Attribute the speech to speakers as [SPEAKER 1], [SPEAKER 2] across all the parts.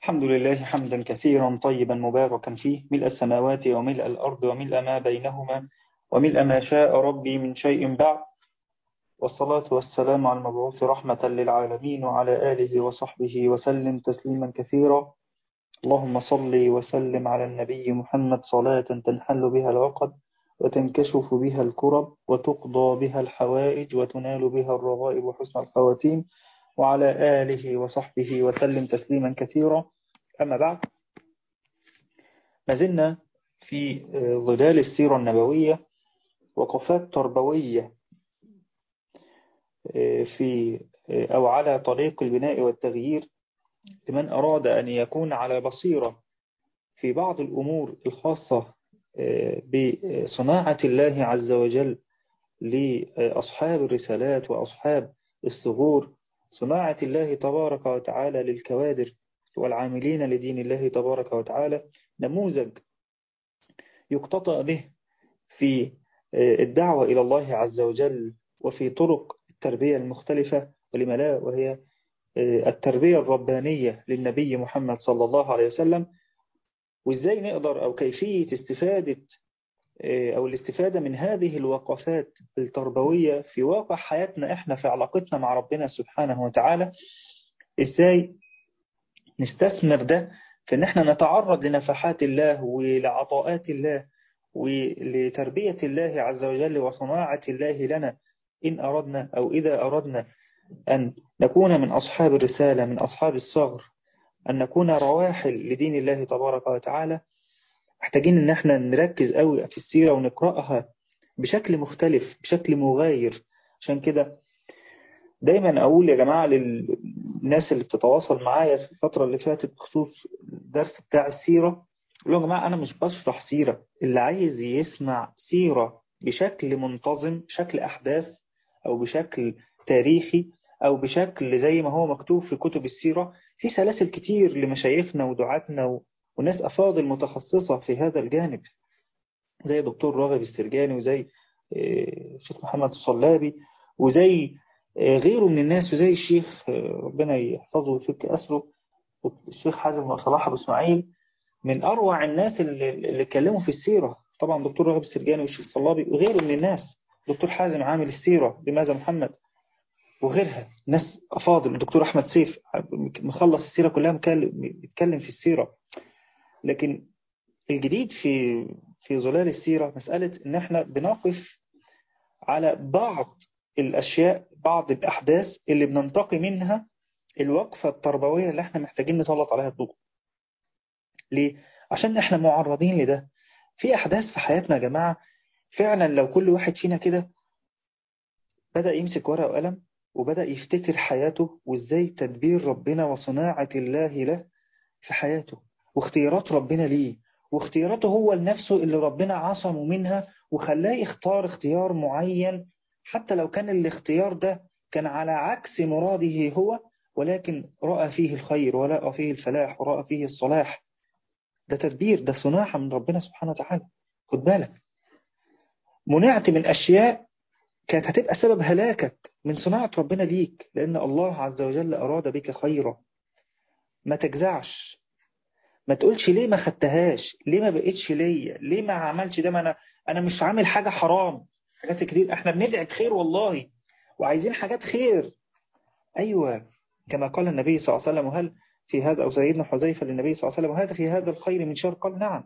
[SPEAKER 1] الحمد لله حمدا كثيرا طيبا مباركا فيه ملء السماوات وملء الأرض وملء ما بينهما وملء ما شاء ربي من شيء بعد والصلاة والسلام على المبعوث رحمة للعالمين وعلى آله وصحبه وسلم تسليما كثيرا اللهم صل وسلم على النبي محمد صلاة تنحل بها العقد وتنكشف بها الكرب وتقضى بها الحوائج وتنال بها الرغائب وحسن الخواتيم وعلى آله وصحبه وسلم تسليما كثيرا أما بعد ما زلنا في ظلال السيرة النبوية وقفات تربوية في أو على طريق البناء والتغيير لمن أراد أن يكون على بصيرة في بعض الأمور الخاصة بصناعة الله عز وجل لأصحاب الرسالات وأصحاب الثغور صناعة الله تبارك وتعالى للكوادر والعاملين لدين الله تبارك وتعالى نموذج يقتطع به في الدعوة إلى الله عز وجل وفي طرق التربية المختلفة ولما لا وهي التربية الربانية للنبي محمد صلى الله عليه وسلم وإزاي نقدر أو كيفية استفادة أو الاستفادة من هذه الوقفات التربوية في واقع حياتنا إحنا في علاقتنا مع ربنا سبحانه وتعالى إزاي نستثمر ده في إن إحنا نتعرض لنفحات الله ولعطاءات الله ولتربية الله عز وجل وصناعة الله لنا إن أردنا أو إذا أردنا أن نكون من أصحاب الرسالة من أصحاب الصغر أن نكون رواحل لدين الله تبارك وتعالى محتاجين ان احنا نركز قوي في السيرة ونقرأها بشكل مختلف بشكل مغاير عشان كده دايما اقول يا جماعة للناس اللي بتتواصل معايا في الفترة اللي فاتت بخصوص الدرس بتاع السيرة اقول لهم يا جماعة انا مش بشرح سيرة اللي عايز يسمع سيرة بشكل منتظم بشكل احداث او بشكل تاريخي او بشكل زي ما هو مكتوب في كتب السيرة في سلاسل كتير لمشايخنا ودعاتنا وناس أفاضل متخصصة في هذا الجانب زي دكتور راغب السرجاني وزي الشيخ محمد الصلابي وزي غيره من الناس وزي الشيخ ربنا يحفظه ويفك أسره الشيخ حازم صلاح أبو إسماعيل من أروع الناس اللي, اللي اتكلموا في السيرة طبعا دكتور راغب السرجاني والشيخ الصلابي وغيره من الناس دكتور حازم عامل السيرة بماذا محمد وغيرها ناس أفاضل الدكتور أحمد سيف مخلص السيرة كلها بيتكلم في السيرة لكن الجديد في في ظلال السيرة مسألة إن إحنا بنقف على بعض الأشياء بعض الأحداث اللي بننتقي منها الوقفة التربوية اللي إحنا محتاجين نسلط عليها الضوء ليه؟ عشان إحنا معرضين لده في أحداث في حياتنا يا جماعة فعلا لو كل واحد فينا كده بدأ يمسك ورقة وقلم وبدأ يفتكر حياته وإزاي تدبير ربنا وصناعة الله له في حياته واختيارات ربنا ليه واختياراته هو لنفسه اللي ربنا عصمه منها وخلاه يختار اختيار معين حتى لو كان الاختيار ده كان على عكس مراده هو ولكن رأى فيه الخير ورأى فيه الفلاح ورأى فيه الصلاح ده تدبير ده صناعة من ربنا سبحانه وتعالى خد بالك منعت من أشياء كانت هتبقى سبب هلاكك من صناعة ربنا ليك لأن الله عز وجل أراد بك خيرا ما تجزعش ما تقولش ليه ما خدتهاش ليه ما بقتش ليا ليه ما عملش ده ما انا انا مش عامل حاجه حرام حاجات كتير احنا بندعي خير والله وعايزين حاجات خير ايوه كما قال النبي صلى الله عليه وسلم وهل في هذا او سيدنا حذيفه للنبي صلى الله عليه وسلم وهذا في هذا الخير من شر قال نعم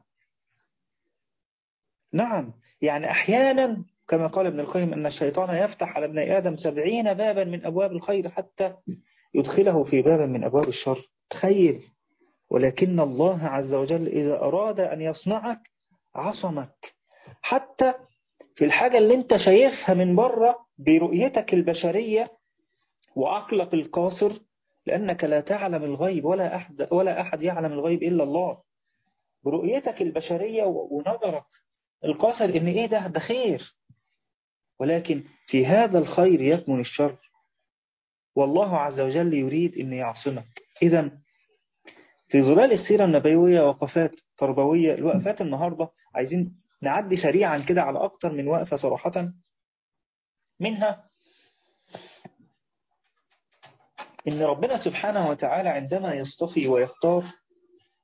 [SPEAKER 1] نعم يعني احيانا كما قال ابن القيم ان الشيطان يفتح على ابن ادم سبعين بابا من ابواب الخير حتى يدخله في باب من ابواب الشر تخيل ولكن الله عز وجل إذا أراد أن يصنعك عصمك حتى في الحاجة اللي انت شايفها من بره برؤيتك البشرية وعقلك القاصر لأنك لا تعلم الغيب ولا أحد, ولا أحد يعلم الغيب إلا الله برؤيتك البشرية ونظرك القاصر إن إيه ده ده خير ولكن في هذا الخير يكمن الشر والله عز وجل يريد أن يعصمك إذا في ظلال السيرة النبوية وقفات تربوية الوقفات النهاردة عايزين نعدي سريعا كده على أكتر من وقفة صراحة منها إن ربنا سبحانه وتعالى عندما يصطفي ويختار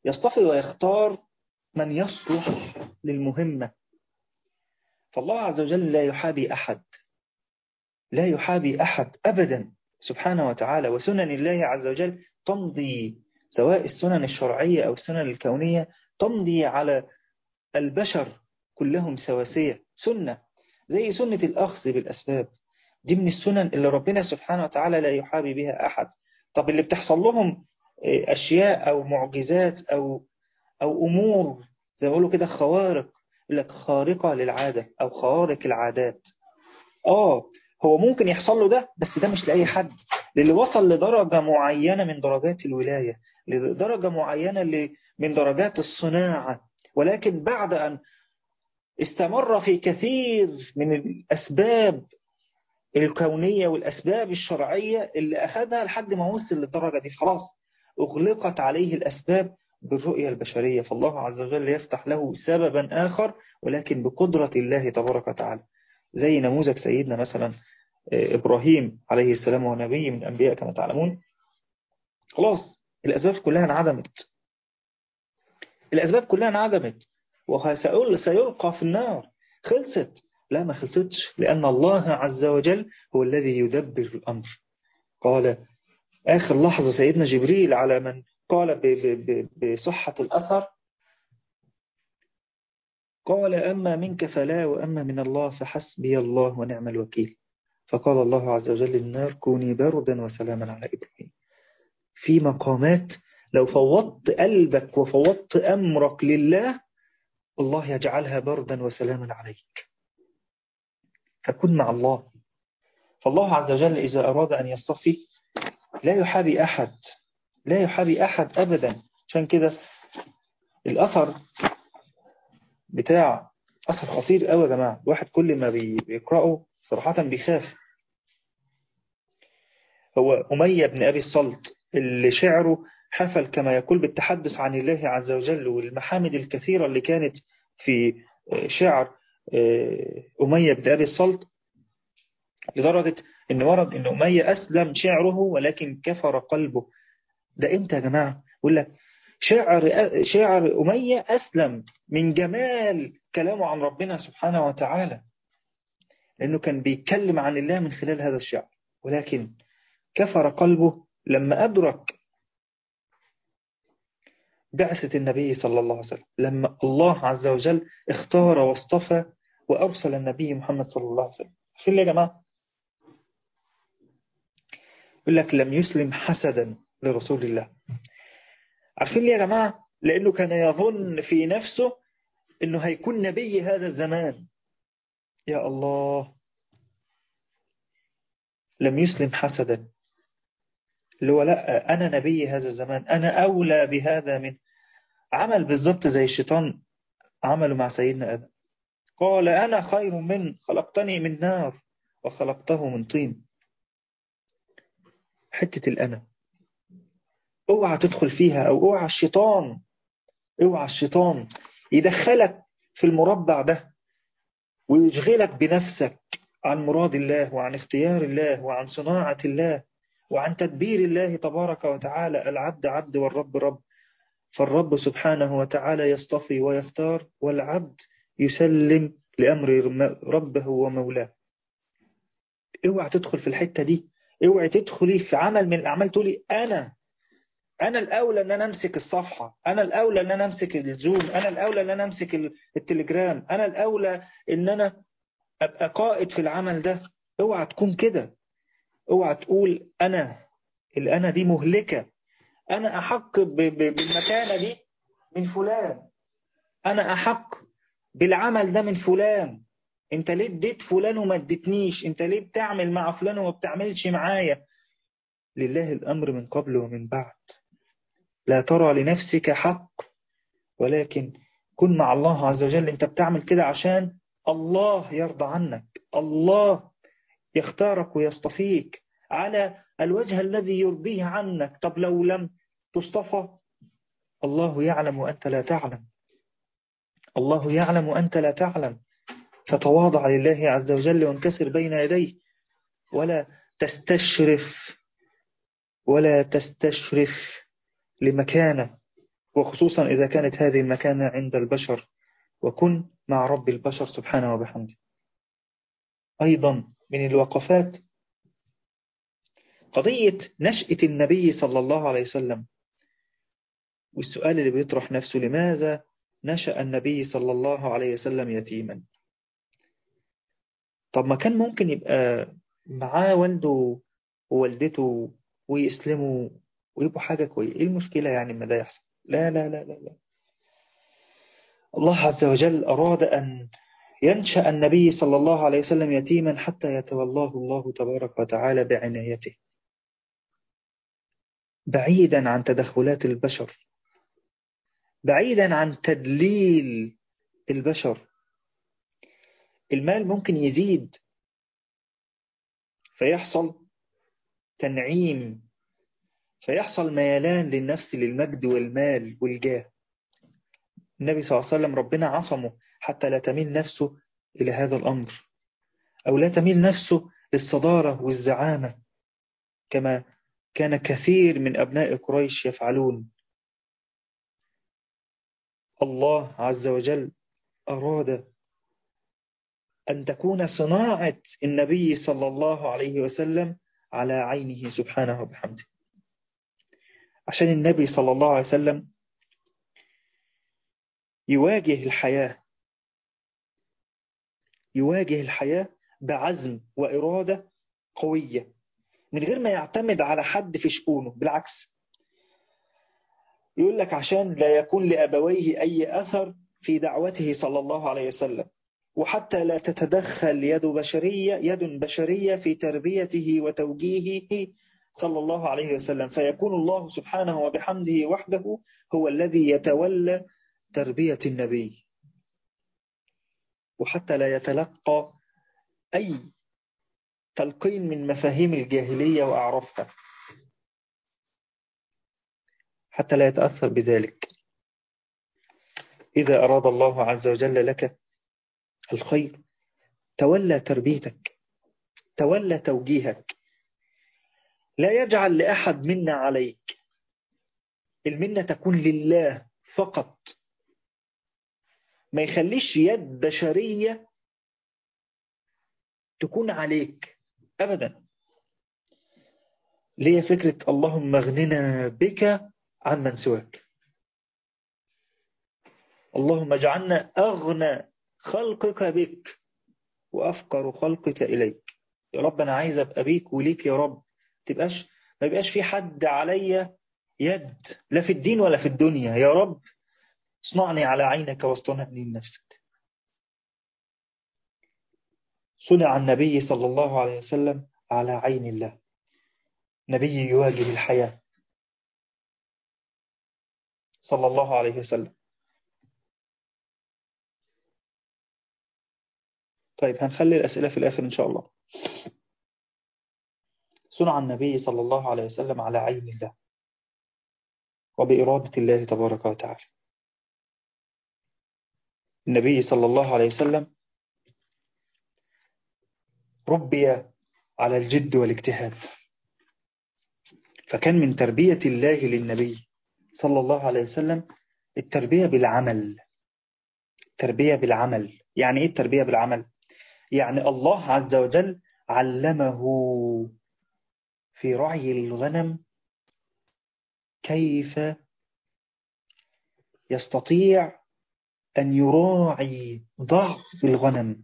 [SPEAKER 1] يصطفي ويختار من يصلح للمهمة فالله عز وجل لا يحابي أحد لا يحابي أحد أبدا سبحانه وتعالى وسنن الله عز وجل تمضي سواء السنن الشرعية أو السنن الكونية تمضي على البشر كلهم سواسية سنة زي سنة الأخذ بالأسباب دي من السنن اللي ربنا سبحانه وتعالى لا يحابي بها أحد طب اللي بتحصل لهم أشياء أو معجزات أو أو أمور زي ما بيقولوا كده خوارق لك خارقة للعادة أو خوارق العادات آه هو ممكن يحصل له ده بس ده مش لأي حد للي وصل لدرجة معينة من درجات الولاية لدرجة معينة من درجات الصناعة ولكن بعد أن استمر في كثير من الأسباب الكونية والأسباب الشرعية اللي أخذها لحد ما وصل للدرجة دي خلاص أغلقت عليه الأسباب بالرؤية البشرية فالله عز وجل يفتح له سببا آخر ولكن بقدرة الله تبارك وتعالى زي نموذج سيدنا مثلا إبراهيم عليه السلام وهو نبي من الأنبياء كما تعلمون خلاص الأسباب كلها انعدمت الأسباب كلها انعدمت وسيلقى في النار خلصت لا ما خلصتش لأن الله عز وجل هو الذي يدبر الأمر قال آخر لحظة سيدنا جبريل على من قال ب ب ب بصحة الأثر قال أما منك فلا وأما من الله فحسبي الله ونعم الوكيل فقال الله عز وجل النار كوني بردا وسلاما على إبراهيم في مقامات لو فوضت قلبك وفوضت أمرك لله الله يجعلها بردا وسلاما عليك فكن مع الله فالله عز وجل إذا أراد أن يصطفي لا يحابي أحد لا يحابي أحد أبدا عشان كده الأثر بتاع أثر خطير قوي يا جماعة الواحد كل ما بيقرأه صراحة بيخاف هو أمية بن أبي الصلت اللي شعره حفل كما يقول بالتحدث عن الله عز وجل والمحامد الكثيرة اللي كانت في شعر أمية بن أبي الصلت لدرجة أن ورد أن أمية أسلم شعره ولكن كفر قلبه ده إمتى يا جماعة يقول لك شعر شعر أمية أسلم من جمال كلامه عن ربنا سبحانه وتعالى لأنه كان بيتكلم عن الله من خلال هذا الشعر ولكن كفر قلبه لما أدرك بعثة النبي صلى الله عليه وسلم لما الله عز وجل اختار واصطفى وأرسل النبي محمد صلى الله عليه وسلم في يا جماعة يقول لك لم يسلم حسدا لرسول الله عارفين ليه يا جماعة لأنه كان يظن في نفسه أنه هيكون نبي هذا الزمان يا الله لم يسلم حسدا اللي هو لا أنا نبي هذا الزمان أنا أولى بهذا من عمل بالضبط زي الشيطان عمله مع سيدنا آدم قال أنا خير من خلقتني من نار وخلقته من طين حتة الأنا اوعى تدخل فيها أو اوعى الشيطان اوعى الشيطان يدخلك في المربع ده ويشغلك بنفسك عن مراد الله وعن اختيار الله وعن صناعة الله وعن تدبير الله تبارك وتعالى العبد عبد والرب رب فالرب سبحانه وتعالى يصطفي ويختار والعبد يسلم لأمر ربه ومولاه اوعى تدخل في الحتة دي اوعى تدخلي في عمل من الأعمال تقولي أنا أنا الأولى أن أنا أمسك الصفحة أنا الأولى أن أنا أمسك الزوم أنا الأولى أن أنا أمسك التليجرام أنا الأولى أن أنا أبقى قائد في العمل ده اوعى تكون كده اوعى تقول أنا الأنا دي مهلكة أنا أحق بالمكانة دي من فلان أنا أحق بالعمل ده من فلان انت ليه اديت فلان وما اديتنيش انت ليه بتعمل مع فلان وما بتعملش معايا لله الأمر من قبل ومن بعد لا ترى لنفسك حق ولكن كن مع الله عز وجل انت بتعمل كده عشان الله يرضى عنك الله يختارك ويصطفيك على الوجه الذي يرضيه عنك طب لو لم تصطفى الله يعلم وأنت لا تعلم الله يعلم وأنت لا تعلم فتواضع لله عز وجل وانكسر بين يديه ولا تستشرف ولا تستشرف لمكانة وخصوصا إذا كانت هذه المكانة عند البشر وكن مع رب البشر سبحانه وبحمده أيضا من الوقفات قضية نشأة النبي صلى الله عليه وسلم والسؤال اللي بيطرح نفسه لماذا نشأ النبي صلى الله عليه وسلم يتيما طب ما كان ممكن يبقى معاه والده ووالدته ويسلموا ويبقوا حاجة كويسة ايه المشكلة يعني ما ده يحصل لا لا لا لا لا الله عز وجل أراد أن ينشأ النبي صلى الله عليه وسلم يتيما حتى يتولاه الله تبارك وتعالى بعنايته بعيدا عن تدخلات البشر بعيدا عن تدليل البشر المال ممكن يزيد فيحصل تنعيم فيحصل ميلان للنفس للمجد والمال والجاه النبي صلى الله عليه وسلم ربنا عصمه حتى لا تميل نفسه إلى هذا الأمر أو لا تميل نفسه للصدارة والزعامة كما كان كثير من أبناء قريش يفعلون الله عز وجل أراد أن تكون صناعة النبي صلى الله عليه وسلم على عينه سبحانه وبحمده عشان النبي صلى الله عليه وسلم يواجه الحياة يواجه الحياة بعزم وإرادة قوية من غير ما يعتمد على حد في شؤونه بالعكس يقول لك عشان لا يكون لأبويه أي أثر في دعوته صلى الله عليه وسلم وحتى لا تتدخل يد بشرية يد بشرية في تربيته وتوجيهه صلى الله عليه وسلم فيكون الله سبحانه وبحمده وحده هو الذي يتولى تربية النبي وحتى لا يتلقى أي تلقين من مفاهيم الجاهلية وأعرافها حتى لا يتأثر بذلك إذا أراد الله عز وجل لك الخير تولى تربيتك تولى توجيهك لا يجعل لأحد منا عليك المنة تكون لله فقط ما يخليش يد بشرية تكون عليك أبدا ليه فكرة اللهم اغننا بك عن من سواك اللهم اجعلنا أغنى خلقك بك وأفقر خلقك إليك يا رب أنا عايز أبقى بيك وليك يا رب تبقاش ما يبقاش في حد عليا يد لا في الدين ولا في الدنيا يا رب اصنعني على عينك واصطنعني لنفسك صنع النبي صلى الله عليه وسلم على عين الله نبي يواجه الحياة صلى الله عليه وسلم طيب هنخلي الأسئلة في الآخر إن شاء الله صنع النبي صلى الله عليه وسلم على عين الله وبإرادة الله تبارك وتعالى النبي صلى الله عليه وسلم ربي على الجد والاجتهاد فكان من تربية الله للنبي صلى الله عليه وسلم التربية بالعمل التربية بالعمل يعني إيه التربية بالعمل؟ يعني الله عز وجل علمه في رعي الغنم كيف يستطيع أن يراعي ضعف الغنم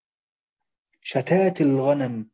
[SPEAKER 1] شتات الغنم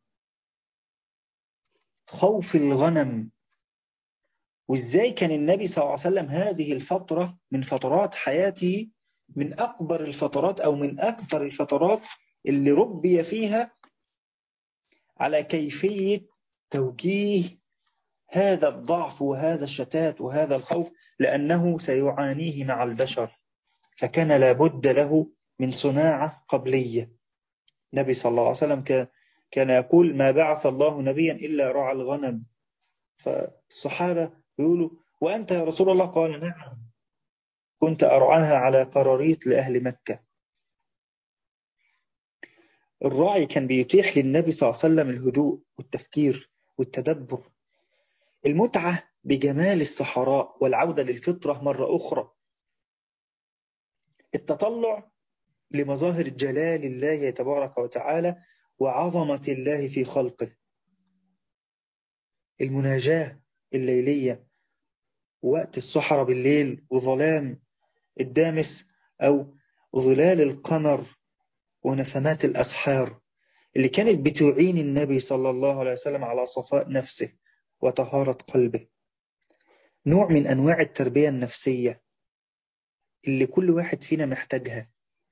[SPEAKER 1] خوف الغنم وإزاي كان النبي صلى الله عليه وسلم هذه الفترة من فترات حياته من أكبر الفترات أو من أكثر الفترات اللي ربي فيها على كيفية توجيه هذا الضعف وهذا الشتات وهذا الخوف لأنه سيعانيه مع البشر فكان لابد له من صناعة قبلية النبي صلى الله عليه وسلم كان يقول ما بعث الله نبيا إلا رعى الغنم فالصحابة يقولوا وأنت يا رسول الله قال نعم كنت أرعاها على قراريط لأهل مكة الراعي كان بيتيح للنبي صلى الله عليه وسلم الهدوء والتفكير والتدبر المتعة بجمال الصحراء والعودة للفطرة مرة أخرى التطلع لمظاهر جلال الله تبارك وتعالى وعظمة الله في خلقه المناجاة الليلية وقت الصحراء بالليل وظلام الدامس أو ظلال القمر ونسمات الأسحار اللي كانت بتعين النبي صلى الله عليه وسلم على صفاء نفسه وطهارة قلبه نوع من أنواع التربية النفسية اللي كل واحد فينا محتاجها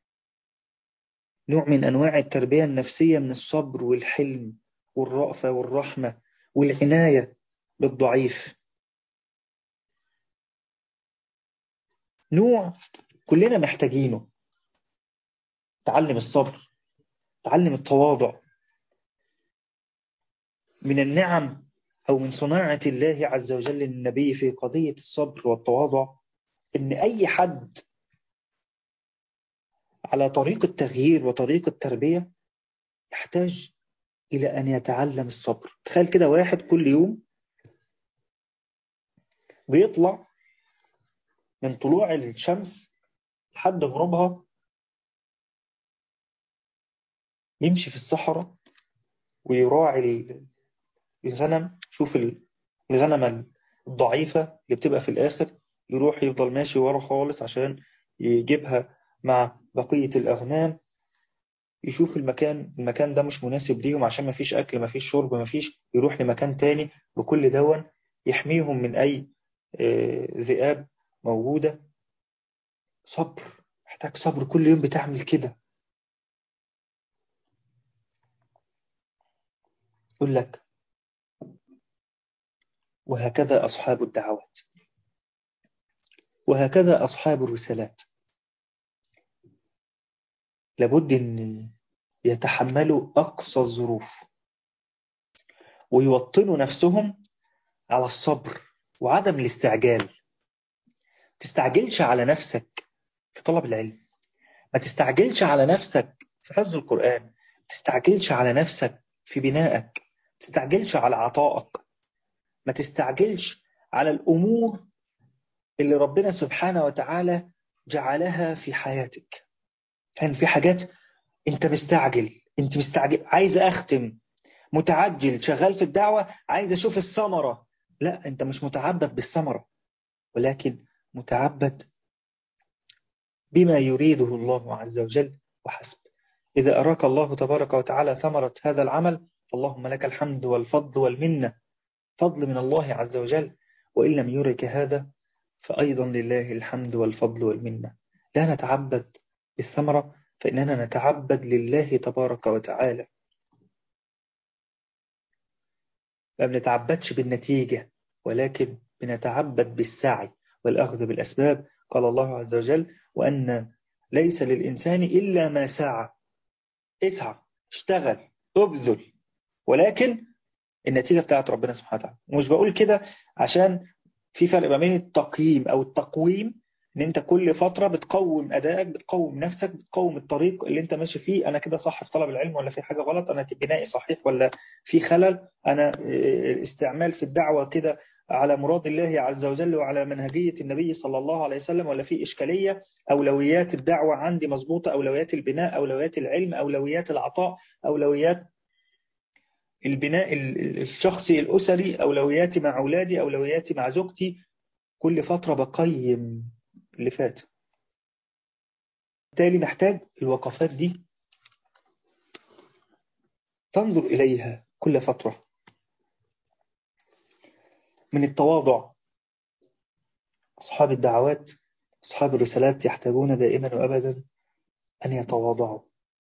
[SPEAKER 1] نوع من أنواع التربية النفسية من الصبر والحلم والرأفة والرحمة والعناية بالضعيف نوع كلنا محتاجينه تعلم الصبر تعلم التواضع من النعم أو من صناعة الله عز وجل للنبي في قضية الصبر والتواضع إن أي حد على طريق التغيير وطريق التربية يحتاج إلى أن يتعلم الصبر تخيل كده واحد كل يوم بيطلع من طلوع الشمس لحد غروبها يمشي في الصحراء ويراعي الغنم شوف الغنمة الضعيفة اللي بتبقى في الآخر يروح يفضل ماشي ورا خالص عشان يجيبها مع بقية الأغنام يشوف المكان المكان ده مش مناسب ليهم عشان مفيش أكل مفيش شرب مفيش يروح لمكان تاني بكل دون يحميهم من أي ذئاب موجودة صبر محتاج صبر كل يوم بتعمل كده يقول لك وهكذا أصحاب الدعوات وهكذا أصحاب الرسالات لابد أن يتحملوا أقصى الظروف ويوطنوا نفسهم على الصبر وعدم الاستعجال تستعجلش على نفسك في طلب العلم ما تستعجلش على نفسك في حفظ القرآن تستعجلش على نفسك في بنائك تستعجلش على عطائك ما تستعجلش على الأمور اللي ربنا سبحانه وتعالى جعلها في حياتك كان في حاجات انت مستعجل انت مستعجل عايز اختم متعجل شغال في الدعوة عايز اشوف الثمرة لا انت مش متعبد بالثمرة ولكن متعبد بما يريده الله عز وجل وحسب إذا أراك الله تبارك وتعالى ثمرة هذا العمل اللهم لك الحمد والفضل والمنة فضل من الله عز وجل وإن لم يرك هذا فأيضا لله الحمد والفضل والمنة لا نتعبد بالثمرة فإننا نتعبد لله تبارك وتعالى ما بنتعبدش بالنتيجة ولكن بنتعبد بالسعي والأخذ بالأسباب قال الله عز وجل وأن ليس للإنسان إلا ما سعى اسعى اشتغل ابذل ولكن النتيجة بتاعت ربنا سبحانه وتعالى ومش بقول كده عشان في فرق ما بين التقييم أو التقويم ان انت كل فترة بتقوم ادائك بتقوم نفسك بتقوم الطريق اللي انت ماشي فيه انا كده صح في طلب العلم ولا في حاجة غلط انا بنائي صحيح ولا في خلل انا استعمال في الدعوة كده على مراد الله عز وجل وعلى منهجية النبي صلى الله عليه وسلم ولا في إشكالية أولويات الدعوة عندي مظبوطة أولويات البناء أولويات العلم أولويات العطاء أولويات البناء الشخصي الأسري أولوياتي مع أولادي أولوياتي مع زوجتي كل فترة بقيم اللي فات بالتالي محتاج الوقفات دي تنظر إليها كل فترة من التواضع أصحاب الدعوات أصحاب الرسالات يحتاجون دائما وأبدا أن يتواضعوا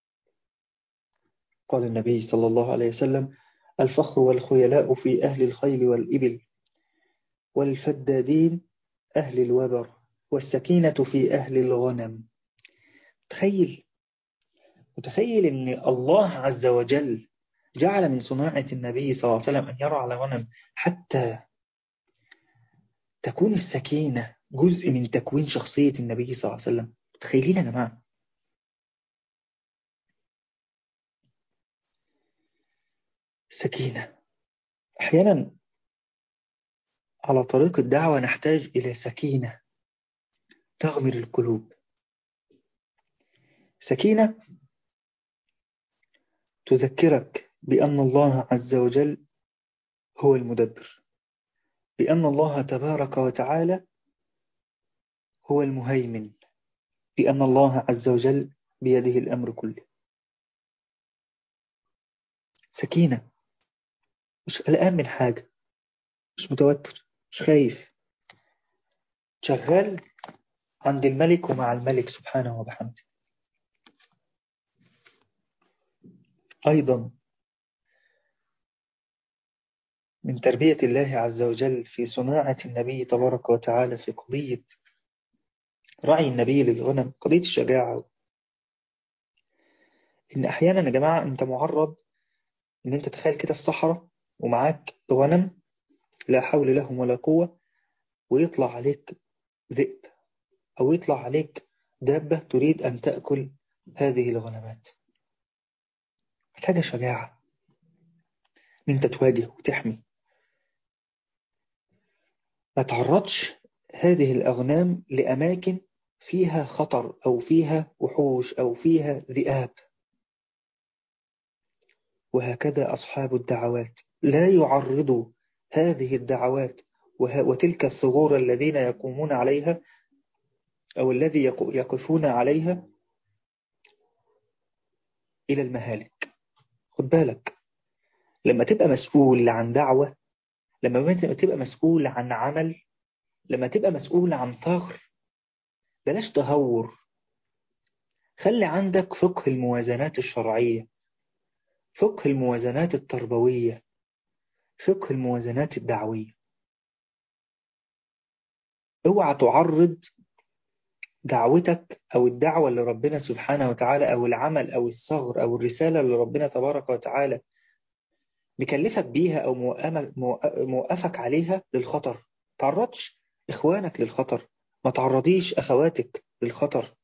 [SPEAKER 1] قال النبي صلى الله عليه وسلم الفخر والخيلاء في أهل الخيل والإبل والفدادين أهل الوبر والسكينة في أهل الغنم تخيل متخيل أن الله عز وجل جعل من صناعة النبي صلى الله عليه وسلم أن يرى على غنم حتى تكون السكينة جزء من تكوين شخصية النبي صلى الله عليه وسلم متخيلين يا جماعة السكينة أحيانا على طريق الدعوة نحتاج إلى سكينة تغمر القلوب سكينة تذكرك بأن الله عز وجل هو المدبر بأن الله تبارك وتعالى هو المهيمن بأن الله عز وجل بيده الأمر كله سكينة مش قلقان من حاجة مش متوتر مش خايف شغال عند الملك ومع الملك سبحانه وبحمده أيضا من تربية الله عز وجل في صناعة النبي تبارك وتعالى في قضية رعي النبي للغنم قضية الشجاعة إن أحيانا يا جماعة أنت معرض إن أنت تخيل كده في صحراء ومعاك غنم لا حول لهم ولا قوة ويطلع عليك ذئب أو يطلع عليك دابة تريد أن تأكل هذه الغنمات محتاجة شجاعة إن أنت تواجه وتحمي ما تعرضش هذه الأغنام لأماكن فيها خطر أو فيها وحوش أو فيها ذئاب وهكذا أصحاب الدعوات لا يعرضوا هذه الدعوات وتلك الثغور الذين يقومون عليها أو الذي يقفون عليها إلى المهالك خد بالك لما تبقى مسؤول عن دعوة لما تبقى مسؤول عن عمل لما تبقى مسؤول عن ثغر بلاش تهور خلي عندك فقه الموازنات الشرعية فقه الموازنات التربوية فقه الموازنات الدعوية اوعى تعرض دعوتك أو الدعوة اللي ربنا سبحانه وتعالى أو العمل أو الصغر أو الرسالة اللي ربنا تبارك وتعالى مكلفك بيها أو موقفك عليها للخطر تعرضش إخوانك للخطر ما تعرضيش أخواتك للخطر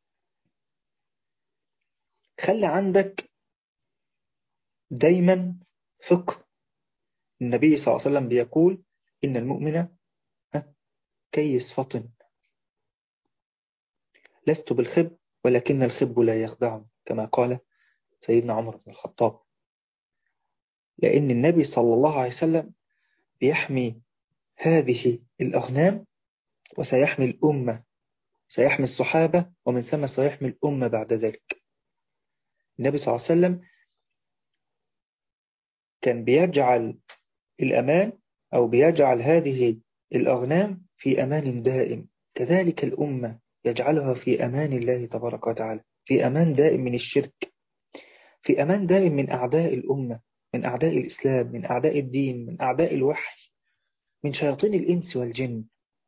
[SPEAKER 1] خلي عندك دايما فقه النبي صلى الله عليه وسلم بيقول إن المؤمن كيس فطن لست بالخب ولكن الخب لا يخدعني كما قال سيدنا عمر بن الخطاب لأن النبي صلى الله عليه وسلم بيحمي هذه الأغنام وسيحمي الأمة سيحمي الصحابة ومن ثم سيحمي الأمة بعد ذلك النبي صلى الله عليه وسلم كان بيجعل الأمان أو بيجعل هذه الأغنام في أمان دائم كذلك الأمة يجعلها في أمان الله تبارك وتعالى في أمان دائم من الشرك في أمان دائم من أعداء الأمة من أعداء الإسلام من أعداء الدين من أعداء الوحي من شياطين الإنس والجن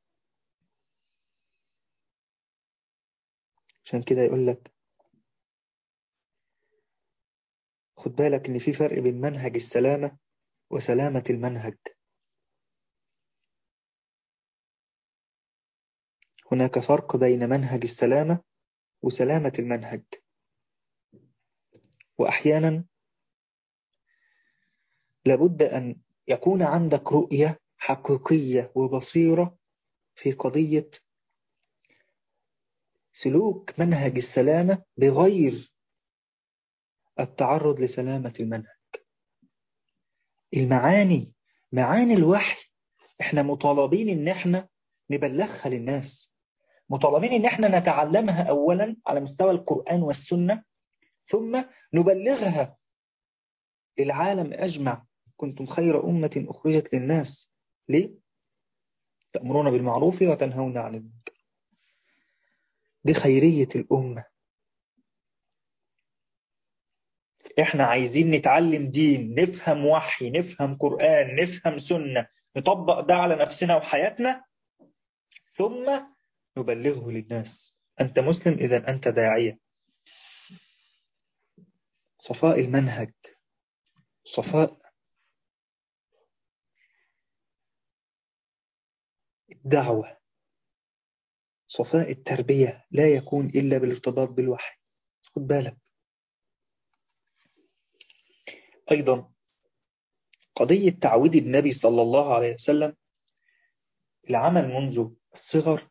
[SPEAKER 1] عشان كده يقول لك خد بالك إن في فرق بين منهج السلامة وسلامة المنهج هناك فرق بين منهج السلامة وسلامة المنهج وأحيانا لابد أن يكون عندك رؤية حقيقية وبصيرة في قضية سلوك منهج السلامة بغير التعرض لسلامة المنهج المعاني معاني الوحي احنا مطالبين ان احنا نبلغها للناس مطالبين ان احنا نتعلمها اولا على مستوى القرآن والسنة ثم نبلغها للعالم أجمع كنتم خير أمة أخرجت للناس ليه؟ تأمرون بالمعروف وتنهون عن المنكر دي خيرية الأمة احنا عايزين نتعلم دين نفهم وحي نفهم قرآن نفهم سنة نطبق ده على نفسنا وحياتنا ثم نبلغه للناس أنت مسلم إذا أنت داعية صفاء المنهج صفاء الدعوة صفاء التربية لا يكون إلا بالارتباط بالوحي خد بالك أيضا قضية تعويد النبي صلى الله عليه وسلم العمل منذ الصغر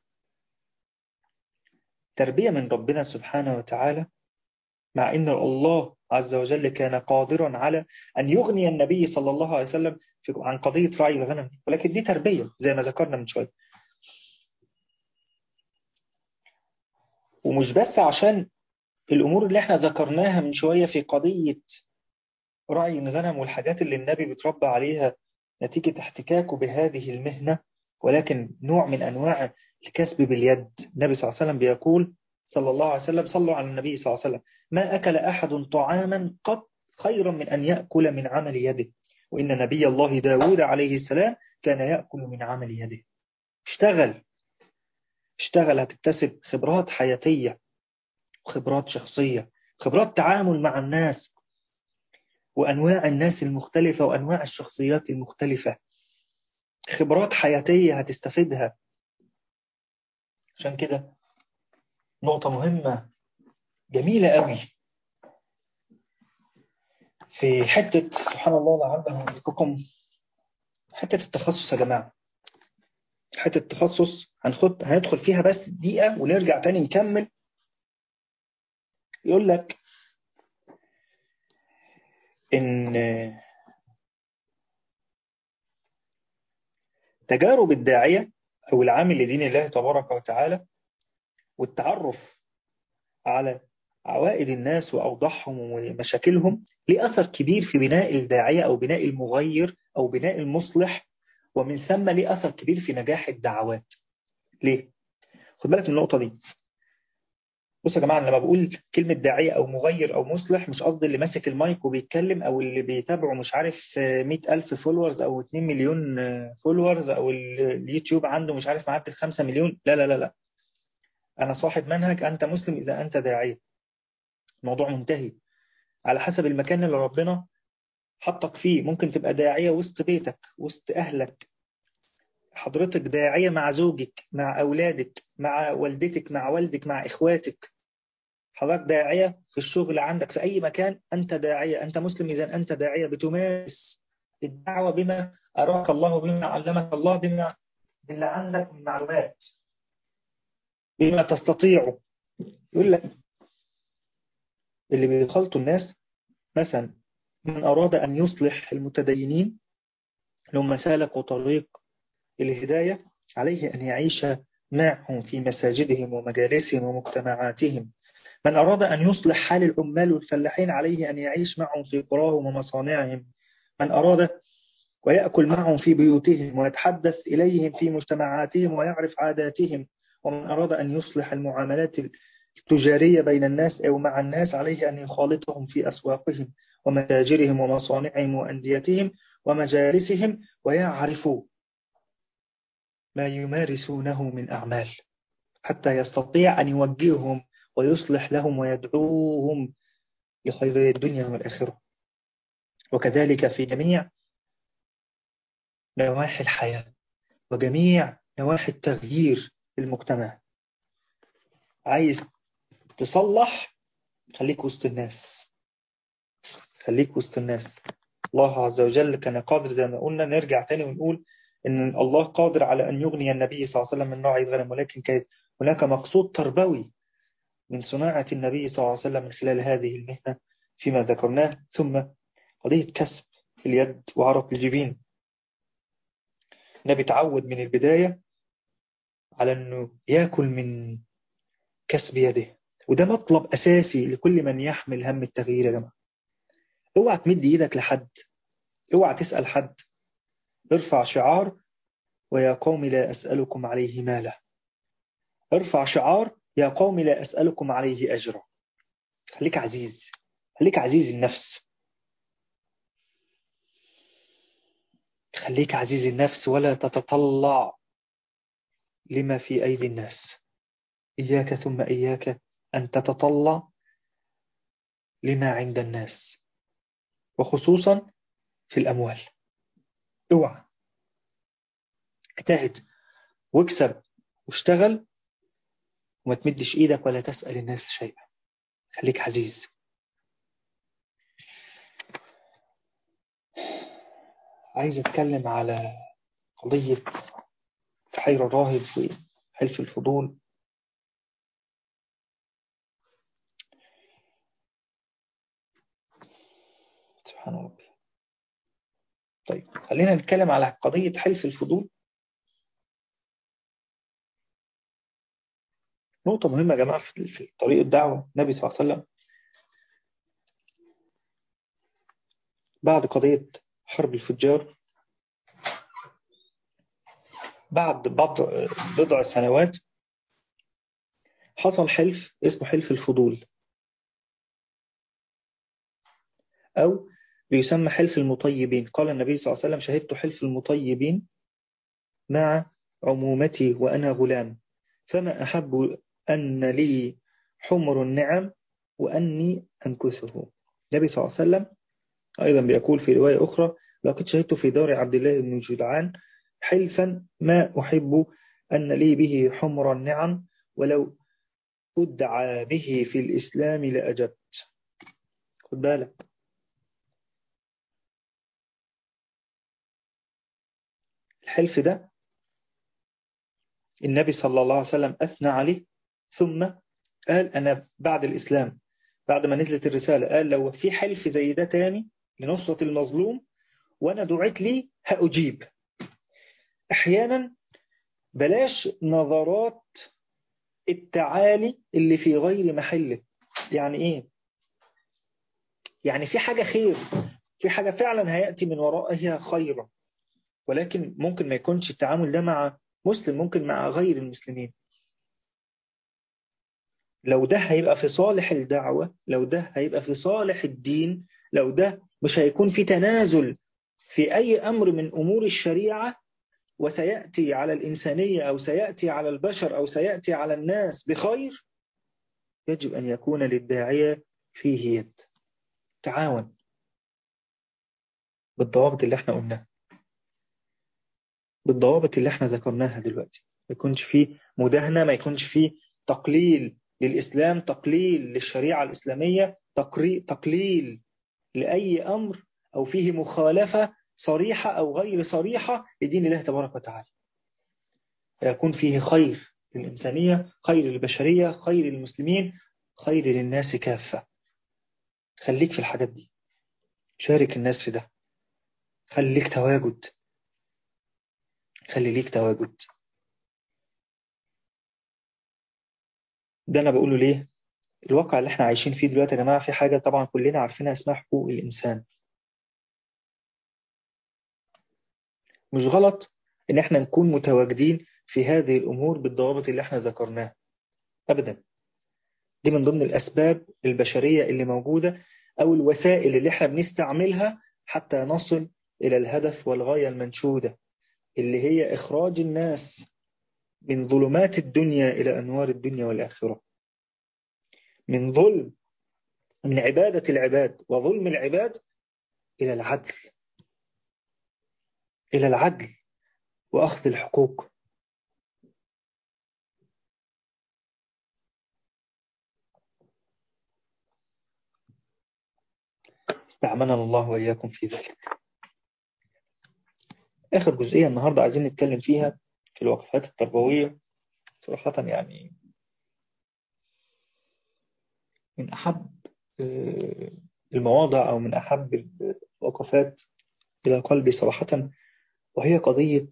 [SPEAKER 1] تربية من ربنا سبحانه وتعالى مع أن الله عز وجل كان قادرا على أن يغني النبي صلى الله عليه وسلم عن قضية رعي الغنم ولكن دي تربية زي ما ذكرنا من شوية ومش بس عشان الأمور اللي احنا ذكرناها من شوية في قضية رعي الغنم والحاجات اللي النبي بيتربى عليها نتيجة احتكاكه بهذه المهنة ولكن نوع من أنواع الكسب باليد النبي صلى الله عليه وسلم بيقول صلى الله عليه وسلم صلوا على النبي صلى الله عليه وسلم ما أكل أحد طعاما قط خيرا من أن يأكل من عمل يده وإن نبي الله داود عليه السلام كان يأكل من عمل يده اشتغل اشتغل هتكتسب خبرات حياتية وخبرات شخصية خبرات تعامل مع الناس وأنواع الناس المختلفة وأنواع الشخصيات المختلفة خبرات حياتية هتستفيدها عشان كده نقطة مهمة جميلة قوي في حتة سبحان الله لعله يرزقكم حتة التخصص يا جماعة حتة التخصص هنخد هندخل فيها بس دقيقة ونرجع تاني نكمل يقول لك إن تجارب الداعية أو العامل لدين الله تبارك وتعالى والتعرف على عوائد الناس وأوضاعهم ومشاكلهم ليه أثر كبير في بناء الداعية أو بناء المغير أو بناء المصلح ومن ثم ليه أثر كبير في نجاح الدعوات ليه؟ خد بالك من النقطة دي بصوا يا جماعة لما بقول كلمة داعية أو مغير أو مصلح مش قصدي اللي ماسك المايك وبيتكلم أو اللي بيتابعه مش عارف مئة ألف فولورز أو 2 مليون فولورز أو اليوتيوب عنده مش عارف معدل 5 مليون لا لا لا لا أنا صاحب منهج أنت مسلم إذا أنت داعية الموضوع منتهي على حسب المكان اللي ربنا حطك فيه ممكن تبقى داعية وسط بيتك وسط أهلك حضرتك داعية مع زوجك مع أولادك مع والدتك مع والدك مع إخواتك حضرتك داعية في الشغل عندك في أي مكان أنت داعية أنت مسلم إذا أنت داعية بتمارس الدعوة بما أراك الله بما علمك الله بما باللي عندك من معلومات بما تستطيع يقول لك اللي بيخلطوا الناس مثلا من أراد أن يصلح المتدينين لما سالكوا طريق الهداية عليه أن يعيش معهم في مساجدهم ومجالسهم ومجتمعاتهم من أراد أن يصلح حال العمال والفلاحين عليه أن يعيش معهم في قراهم ومصانعهم من أراد ويأكل معهم في بيوتهم ويتحدث إليهم في مجتمعاتهم ويعرف عاداتهم ومن أراد أن يصلح المعاملات التجارية بين الناس أو مع الناس عليه أن يخالطهم في أسواقهم ومتاجرهم ومصانعهم وأنديتهم ومجالسهم ويعرفوا ما يمارسونه من أعمال حتى يستطيع أن يوجههم ويصلح لهم ويدعوهم لخير الدنيا والآخرة وكذلك في جميع نواحي الحياة وجميع نواحي التغيير في المجتمع عايز تصلح خليك وسط الناس خليك وسط الناس الله عز وجل كان قادر زي ما قلنا نرجع تاني ونقول إن الله قادر على أن يغني النبي صلى الله عليه وسلم من راعي الغنم ولكن كانت هناك مقصود تربوي من صناعة النبي صلى الله عليه وسلم من خلال هذه المهنة فيما ذكرناه ثم قضية كسب اليد وعرق الجبين النبي تعود من البداية على أنه يأكل من كسب يده وده مطلب أساسي لكل من يحمل هم التغيير يا جماعة اوعى تمد ايدك لحد اوعى تسأل حد ارفع شعار ويا قوم لا أسألكم عليه مالا ارفع شعار يا قوم لا أسألكم عليه أجرا خليك عزيز خليك عزيز النفس خليك عزيز النفس ولا تتطلع لما في أيدي الناس إياك ثم إياك أن تتطلع لما عند الناس وخصوصا في الأموال اوعى اجتهد واكسب واشتغل وما تمدش ايدك ولا تسأل الناس شيئا خليك عزيز عايز اتكلم على قضية في حير الراهب في حلف الفضول سبحان ربي طيب خلينا نتكلم على قضية حلف الفضول نقطة مهمة يا جماعة في طريق الدعوة النبي صلى الله عليه وسلم بعد قضية حرب الفجار بعد بضع, بضع سنوات حصل حلف اسمه حلف الفضول أو بيسمى حلف المطيبين قال النبي صلى الله عليه وسلم شهدت حلف المطيبين مع عمومتي وأنا غلام فما أحب أن لي حمر النعم وأني أنكثه النبي صلى الله عليه وسلم أيضا بيقول في رواية أخرى لقد شهدت في دار عبد الله بن جدعان حلفا ما أحب أن لي به حمر النعم ولو أدعى به في الإسلام لأجبت خد بالك الحلف ده النبي صلى الله عليه وسلم أثنى عليه ثم قال أنا بعد الإسلام بعد ما نزلت الرسالة قال لو في حلف زي ده تاني لنصرة المظلوم وأنا دعيت لي هأجيب أحيانا بلاش نظرات التعالي اللي في غير محله يعني إيه؟ يعني في حاجة خير في حاجة فعلا هيأتي من ورائها خيرا ولكن ممكن ما يكونش التعامل ده مع مسلم ممكن مع غير المسلمين لو ده هيبقى في صالح الدعوة لو ده هيبقى في صالح الدين لو ده مش هيكون في تنازل في أي أمر من أمور الشريعة وسيأتي على الإنسانية أو سيأتي على البشر أو سيأتي على الناس بخير يجب أن يكون للداعية فيه يد تعاون بالضوابط اللي احنا قلناها بالضوابط اللي احنا ذكرناها دلوقتي ما يكونش فيه مداهنة ما يكونش فيه تقليل للإسلام تقليل للشريعة الإسلامية تقليل لأي أمر أو فيه مخالفة صريحة أو غير صريحة لدين الله تبارك وتعالى يكون فيه خير للإنسانية خير للبشرية خير للمسلمين خير للناس كافة خليك في الحاجات دي شارك الناس في ده خليك تواجد خلي ليك تواجد ده أنا بقوله ليه الواقع اللي احنا عايشين فيه دلوقتي يا جماعة في حاجة طبعا كلنا عارفينها اسمها حقوق الإنسان مش غلط ان احنا نكون متواجدين في هذه الأمور بالضوابط اللي احنا ذكرناها أبدا دي من ضمن الأسباب البشرية اللي موجودة أو الوسائل اللي احنا بنستعملها حتى نصل إلى الهدف والغاية المنشودة اللي هي إخراج الناس من ظلمات الدنيا إلى أنوار الدنيا والآخرة من ظلم من عبادة العباد وظلم العباد إلى العدل إلى العدل وأخذ الحقوق استعملنا الله وإياكم في ذلك آخر جزئية النهاردة عايزين نتكلم فيها في الوقفات التربوية صراحة يعني من أحب المواضع أو من أحب الوقفات إلى قلبي صراحة وهي قضية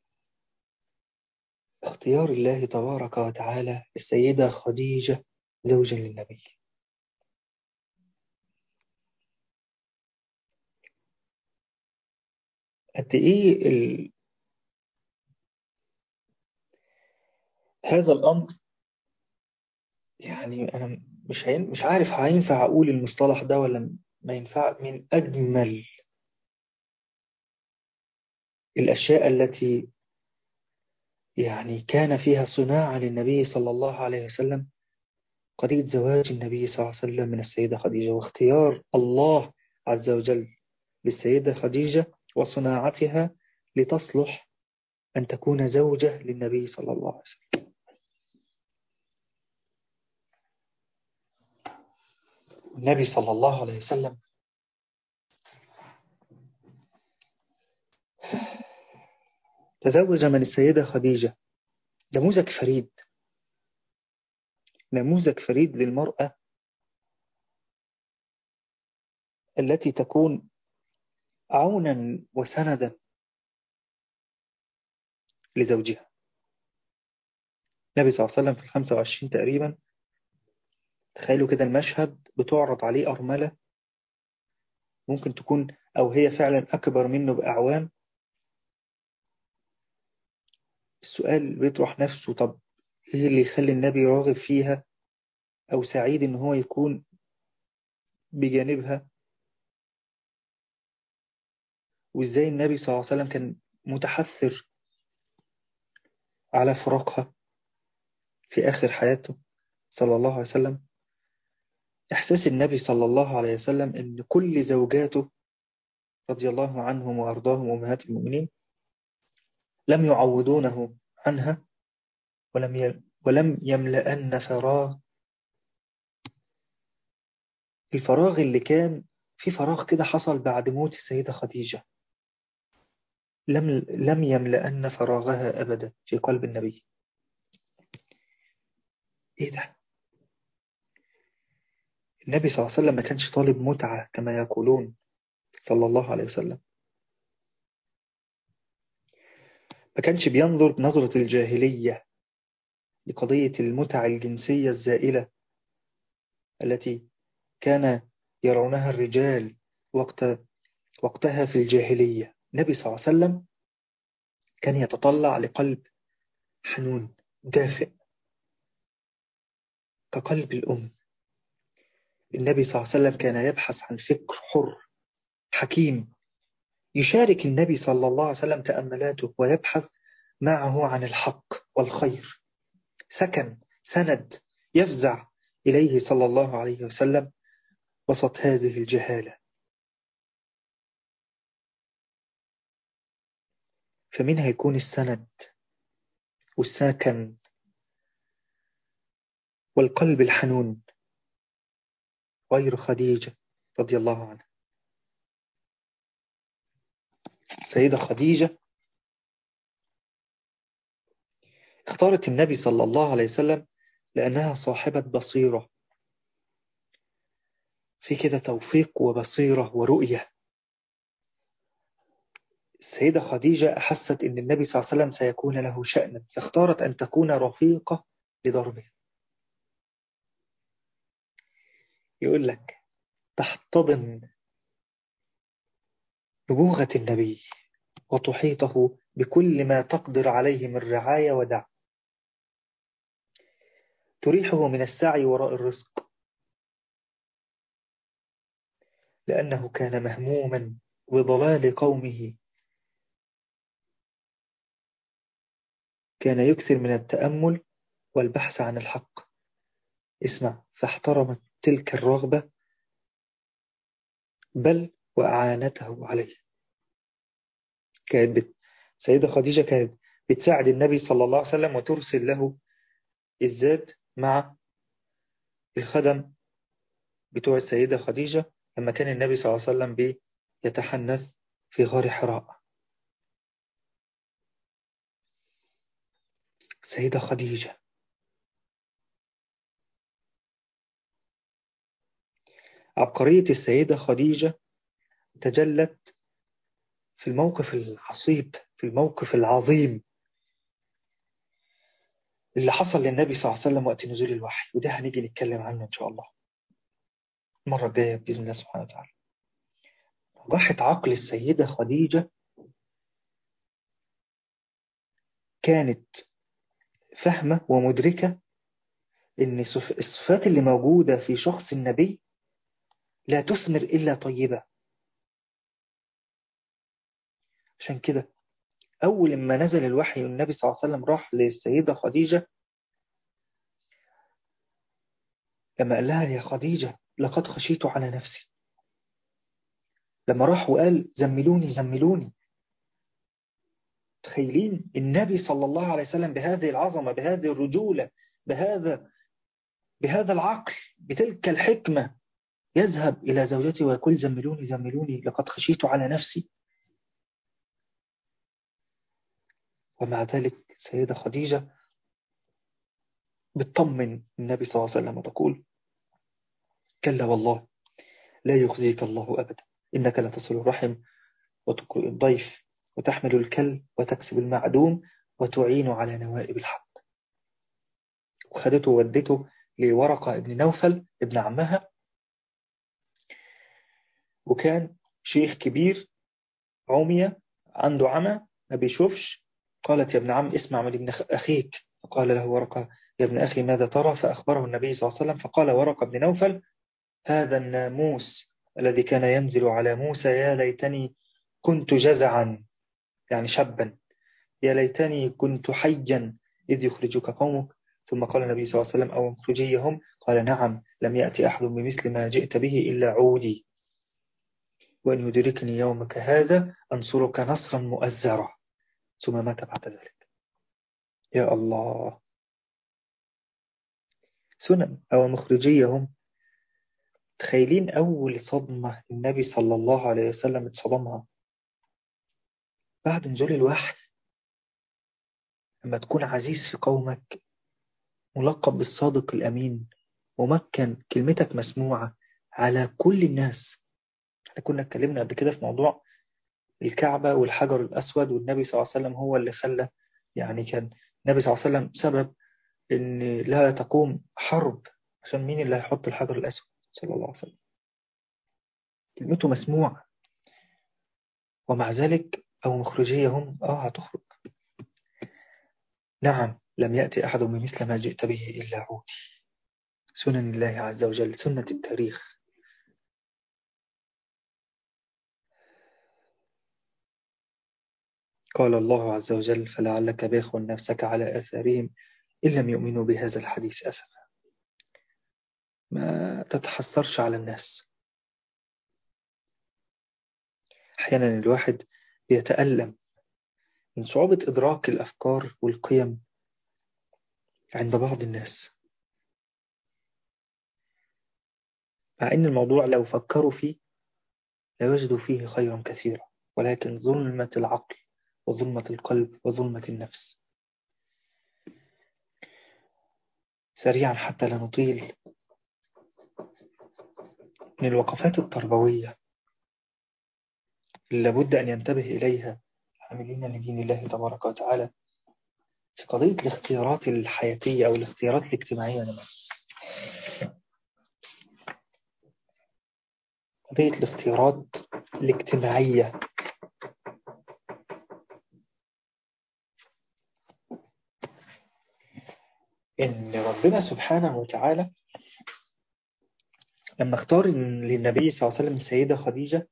[SPEAKER 1] اختيار الله تبارك وتعالى السيدة خديجة زوجا للنبي قد إيه ال... هذا الأمر يعني أنا مش هين... مش عارف هينفع أقول المصطلح ده ولا ما ينفع من أجمل الأشياء التي يعني كان فيها صناعة للنبي صلى الله عليه وسلم قضية زواج النبي صلى الله عليه وسلم من السيدة خديجة واختيار الله عز وجل للسيدة خديجة وصناعتها لتصلح أن تكون زوجة للنبي صلى الله عليه وسلم النبي صلى الله عليه وسلم تزوج من السيدة خديجة نموذج فريد نموذج فريد للمرأة التي تكون عونا وسندا لزوجها النبي صلى الله عليه وسلم في الخمسة وعشرين تقريبا تخيلوا كده المشهد بتعرض عليه أرملة ممكن تكون أو هي فعلا أكبر منه بأعوام السؤال بيطرح نفسه طب إيه اللي يخلي النبي راغب فيها أو سعيد إن هو يكون بجانبها وإزاي النبي صلى الله عليه وسلم كان متحثر على فراقها في آخر حياته صلى الله عليه وسلم إحساس النبي صلى الله عليه وسلم أن كل زوجاته رضي الله عنهم وأرضاهم أمهات المؤمنين لم يعوضونه عنها ولم ولم يملأن فراغ الفراغ اللي كان في فراغ كده حصل بعد موت السيدة خديجة لم لم يملأن فراغها أبدا في قلب النبي إيه ده النبي صلى الله عليه وسلم ما كانش طالب متعة كما يقولون صلى الله عليه وسلم ما كانش بينظر نظرة الجاهلية لقضية المتعة الجنسية الزائلة التي كان يرونها الرجال وقت وقتها في الجاهلية النبي صلى الله عليه وسلم كان يتطلع لقلب حنون دافئ كقلب الأم النبي صلى الله عليه وسلم كان يبحث عن فكر حر حكيم يشارك النبي صلى الله عليه وسلم تأملاته ويبحث معه عن الحق والخير سكن سند يفزع إليه صلى الله عليه وسلم وسط هذه الجهالة فمن هيكون السند والساكن والقلب الحنون غير خديجة رضي الله عنها سيدة خديجة اختارت النبي صلى الله عليه وسلم لأنها صاحبة بصيرة في كده توفيق وبصيرة ورؤية السيدة خديجة أحست أن النبي صلى الله عليه وسلم سيكون له شأنا فاختارت أن تكون رفيقة لضربه يقول لك تحتضن نبوغة النبي وتحيطه بكل ما تقدر عليه من رعاية ودعم تريحه من السعي وراء الرزق لأنه كان مهموما بضلال قومه كان يكثر من التأمل والبحث عن الحق اسمع فاحترمت تلك الرغبة بل وأعانته عليه كانت بت... سيدة خديجة كانت بتساعد النبي صلى الله عليه وسلم وترسل له الزاد مع الخدم بتوع السيدة خديجة لما كان النبي صلى الله عليه وسلم بيتحنث في غار حراء سيدة خديجة عبقرية السيدة خديجة تجلت في الموقف العصيب في الموقف العظيم اللي حصل للنبي صلى الله عليه وسلم وقت نزول الوحي وده هنيجي نتكلم عنه إن شاء الله المرة الجاية بإذن الله سبحانه وتعالى راحت عقل السيدة خديجة كانت فاهمة ومدركة إن الصفات اللي موجودة في شخص النبي لا تثمر إلا طيبة عشان كده أول ما نزل الوحي والنبي صلى الله عليه وسلم راح للسيدة خديجة لما قال لها يا خديجة لقد خشيت على نفسي لما راح وقال زملوني زملوني تخيلين النبي صلى الله عليه وسلم بهذه العظمة بهذه الرجولة بهذا بهذا العقل بتلك الحكمة يذهب إلى زوجته ويقول زملوني زملوني لقد خشيت على نفسي ومع ذلك سيدة خديجة بتطمن النبي صلى الله عليه وسلم وتقول كلا والله لا يخزيك الله أبدا إنك لتصل الرحم وتقرئ الضيف وتحمل الكل وتكسب المعدوم وتعين على نوائب الحق وخدته وودته لورقة ابن نوفل ابن عمها وكان شيخ كبير عمي عنده عمى ما بيشوفش قالت يا ابن عم اسمع من ابن أخيك فقال له ورقة يا ابن أخي ماذا ترى فأخبره النبي صلى الله عليه وسلم فقال ورقة بن نوفل هذا الناموس الذي كان ينزل على موسى يا ليتني كنت جزعا يعني شابا يا ليتني كنت حيا إذ يخرجك قومك ثم قال النبي صلى الله عليه وسلم أو مخرجيهم قال نعم لم يأتي أحد بمثل ما جئت به إلا عودي وأن يدركني يومك هذا أنصرك نصرا مؤزرا ثم مات بعد ذلك يا الله سنن أو مخرجيهم تخيلين أول صدمة النبي صلى الله عليه وسلم اتصدمها بعد نزول الوحي لما تكون عزيز في قومك ملقب بالصادق الأمين ممكن كلمتك مسموعة على كل الناس احنا كنا اتكلمنا قبل كده في موضوع الكعبة والحجر الأسود والنبي صلى الله عليه وسلم هو اللي خلى يعني كان النبي صلى الله عليه وسلم سبب ان لا تقوم حرب عشان مين اللي هيحط الحجر الأسود صلى الله عليه وسلم كلمته مسموعة ومع ذلك أو مخرجيهم آه هتخرج نعم لم يأتي أحد بمثل ما جئت به إلا عودي سنن الله عز وجل سنة التاريخ قال الله عز وجل فلعلك باخ نفسك على أثارهم إن لم يؤمنوا بهذا الحديث أسفا ما تتحسرش على الناس أحيانا الواحد بيتألم من صعوبة إدراك الأفكار والقيم عند بعض الناس مع أن الموضوع لو فكروا فيه لوجدوا فيه خيرا كثيرا ولكن ظلمة العقل وظلمة القلب وظلمة النفس سريعا حتى لا نطيل من الوقفات التربوية اللي لابد أن ينتبه إليها عاملين لدين الله تبارك وتعالى في قضية الاختيارات الحياتية أو الاختيارات الاجتماعية نمت. قضية الاختيارات الاجتماعية إن ربنا سبحانه وتعالى لما اختار للنبي صلى الله عليه وسلم السيدة خديجة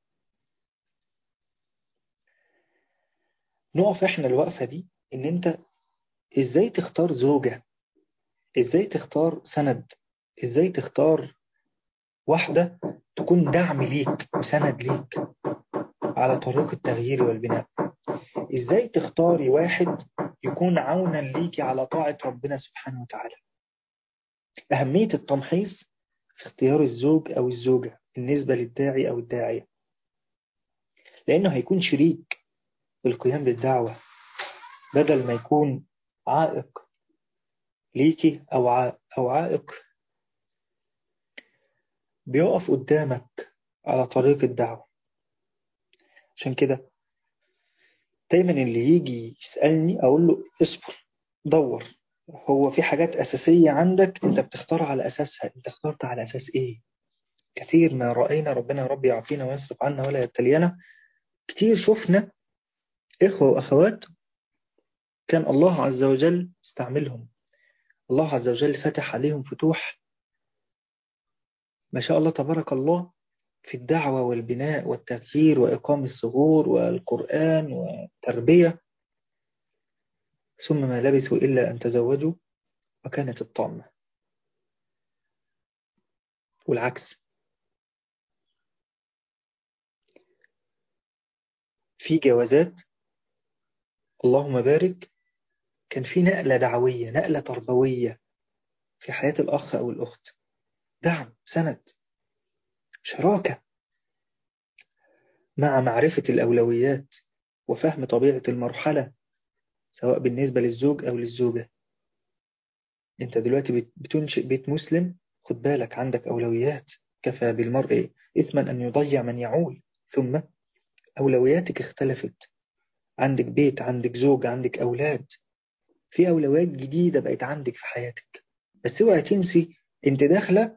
[SPEAKER 1] نقف احنا الوقفة دي ان انت ازاي تختار زوجة ازاي تختار سند ازاي تختار واحدة تكون دعم ليك وسند ليك على طريق التغيير والبناء ازاي تختاري واحد يكون عونا ليكي على طاعة ربنا سبحانه وتعالى أهمية التمحيص في اختيار الزوج أو الزوجة بالنسبة للداعي أو الداعية لأنه هيكون شريك بالقيام بالدعوة بدل ما يكون عائق ليكي أو أو عائق بيقف قدامك على طريق الدعوة عشان كده دايما اللي يجي يسألني أقول له اصبر دور هو في حاجات أساسية عندك أنت بتختار على أساسها أنت اخترت على أساس إيه كثير ما رأينا ربنا ربي يعافينا ويصرف عنا ولا يبتلينا كتير شفنا إخوة وأخوات كان الله عز وجل استعملهم الله عز وجل فتح عليهم فتوح ما شاء الله تبارك الله في الدعوة والبناء والتغيير وإقام الثغور والقرآن والتربية ثم ما لبثوا إلا أن تزوجوا وكانت الطامة والعكس في جوازات اللهم بارك كان في نقلة دعوية نقلة تربوية في حياة الأخ أو الأخت دعم سند شراكة مع معرفة الأولويات وفهم طبيعة المرحلة سواء بالنسبة للزوج أو للزوجة أنت دلوقتي بتنشئ بيت مسلم خد بالك عندك أولويات كفى بالمرء إثما أن يضيع من يعول ثم أولوياتك اختلفت عندك بيت عندك زوج عندك أولاد في أولويات جديدة بقت عندك في حياتك بس اوعي تنسي انت داخلة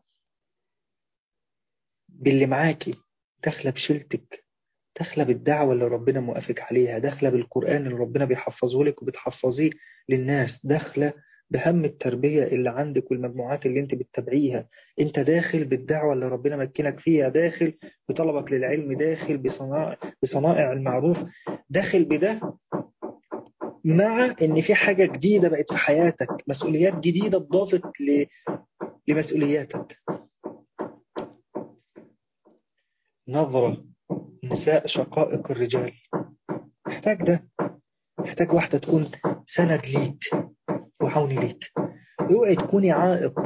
[SPEAKER 1] باللي معاكي داخلة بشيلتك داخلة بالدعوة اللي ربنا موافق عليها داخلة بالقرآن اللي ربنا بيحفظه لك وبتحفظيه للناس داخلة بهم التربية اللي عندك والمجموعات اللي انت بتتابعيها انت داخل بالدعوة اللي ربنا مكنك فيها داخل بطلبك للعلم داخل بصنائع, بصنائع المعروف داخل بده مع ان في حاجة جديدة بقت في حياتك مسؤوليات جديدة اتضافت ل... لمسؤولياتك نظرة نساء شقائق الرجال محتاج ده محتاج واحدة تكون سند ليك وعون ليك اوعي تكوني عائق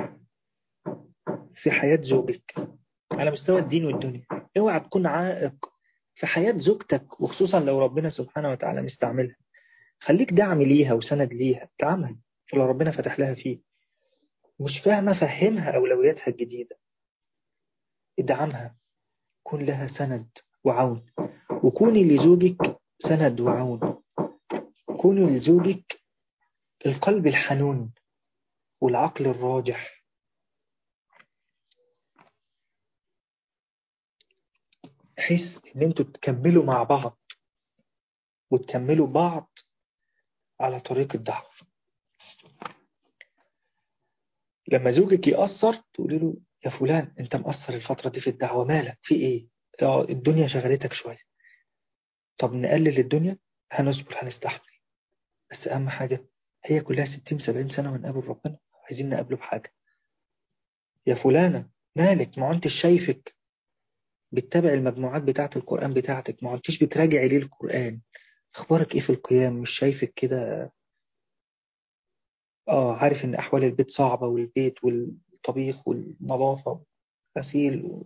[SPEAKER 1] في حياة زوجك على مستوى الدين والدنيا اوعي تكون عائق في حياة زوجتك وخصوصا لو ربنا سبحانه وتعالى مستعملها خليك دعم ليها وسند ليها دعمها في اللي ربنا فتح لها فيه مش فاهمة فهمها أولوياتها الجديدة ادعمها كن لها سند وعون وكوني لزوجك سند وعون كوني لزوجك القلب الحنون والعقل الراجح بحيث ان انتوا تكملوا مع بعض وتكملوا بعض على طريق الدعوة لما زوجك يأثر تقولي له يا فلان انت مأثر الفترة دي في الدعوة مالك في ايه الدنيا شغلتك شوية طب نقلل الدنيا هنصبر هنستحمل بس اهم حاجة هي كلها 60 70 سنة ونقابل ربنا عايزين نقابله بحاجة يا فلانة مالك ما انتش شايفك بتتابع المجموعات بتاعة القرآن بتاعتك ما انتش بتراجعي ليه القرآن اخبارك ايه في القيام مش شايفك كده اه عارف ان احوال البيت صعبة والبيت والطبيخ والنظافة غسيل و...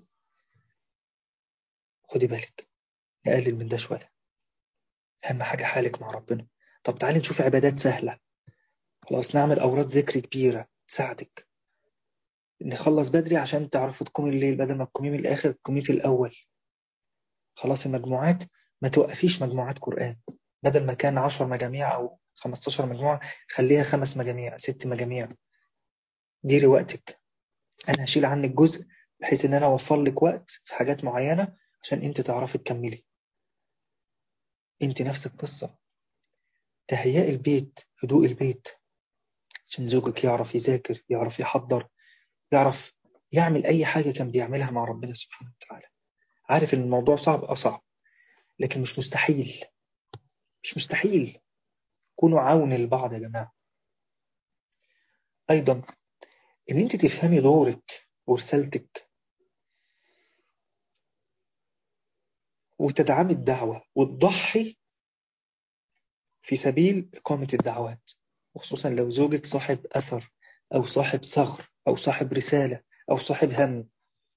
[SPEAKER 1] خدي بالك نقلل من ده شوية اهم حاجة حالك مع ربنا طب تعالي نشوف عبادات سهلة خلاص نعمل أوراد ذكر كبيرة تساعدك نخلص بدري عشان تعرفوا تقومي الليل بدل ما تقومي من الآخر تقومي في الأول خلاص المجموعات ما توقفيش مجموعات قرآن بدل ما كان 10 مجاميع أو 15 مجموعة خليها خمس مجاميع ست مجاميع ديري وقتك أنا هشيل عنك جزء بحيث إن أنا أوفر لك وقت في حاجات معينة عشان أنت تعرفي تكملي أنت نفس القصة تهيئ البيت هدوء البيت عشان زوجك يعرف يذاكر يعرف يحضر يعرف يعمل أي حاجة كان بيعملها مع ربنا سبحانه وتعالى عارف إن الموضوع صعب أصعب لكن مش مستحيل مش مستحيل كونوا عون لبعض يا جماعة أيضا إن أنت تفهمي دورك ورسالتك وتدعمي الدعوة وتضحي في سبيل إقامة الدعوات وخصوصا لو زوجك صاحب أثر أو صاحب صغر أو صاحب رسالة أو صاحب هم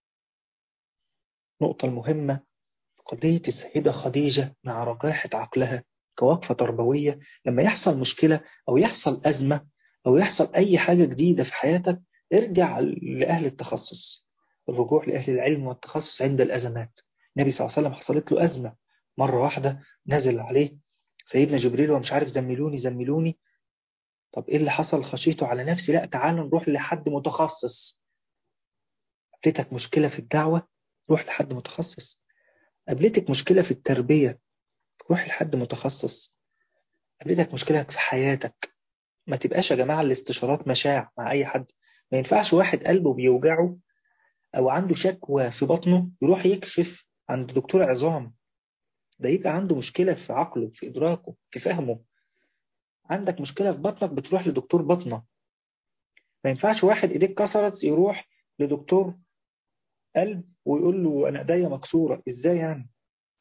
[SPEAKER 1] نقطة المهمة قضية السيدة خديجة مع رقاحة عقلها كوقفة تربوية لما يحصل مشكلة أو يحصل أزمة أو يحصل أي حاجة جديدة في حياتك ارجع لأهل التخصص الرجوع لأهل العلم والتخصص عند الأزمات النبي صلى الله عليه وسلم حصلت له أزمة مرة واحدة نزل عليه سيدنا جبريل ومش عارف زملوني زملوني طب ايه اللي حصل خشيته على نفسي لا تعال نروح لحد متخصص قابلتك مشكلة في الدعوة روح لحد متخصص قابلتك مشكلة في التربية روح لحد متخصص قابلتك مشكلة في حياتك ما تبقاش يا جماعة الاستشارات مشاع مع أي حد ما ينفعش واحد قلبه بيوجعه أو عنده شكوى في بطنه يروح يكشف عند دكتور عظام ده يبقى عنده مشكلة في عقله في إدراكه في فهمه عندك مشكلة في بطنك بتروح لدكتور بطنة ما ينفعش واحد إيديك كسرت يروح لدكتور قلب ويقول له أنا إيديا مكسورة إزاي يعني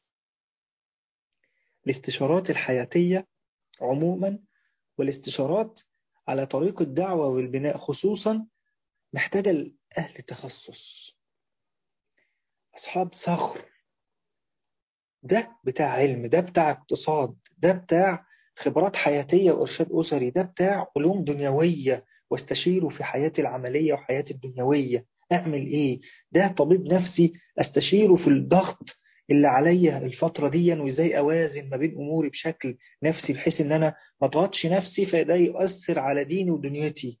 [SPEAKER 1] الاستشارات الحياتية عموما والاستشارات على طريق الدعوة والبناء خصوصا محتاجة لأهل تخصص أصحاب صخر ده بتاع علم ده بتاع اقتصاد ده بتاع خبرات حياتية وإرشاد أسري ده بتاع علوم دنيوية واستشيره في حياتي العملية وحياتي الدنيوية أعمل إيه ده طبيب نفسي أستشيره في الضغط اللي عليا الفترة دي وإزاي أوازن ما بين أموري بشكل نفسي بحيث إن أنا ما اضغطش نفسي فده يؤثر على ديني ودنيتي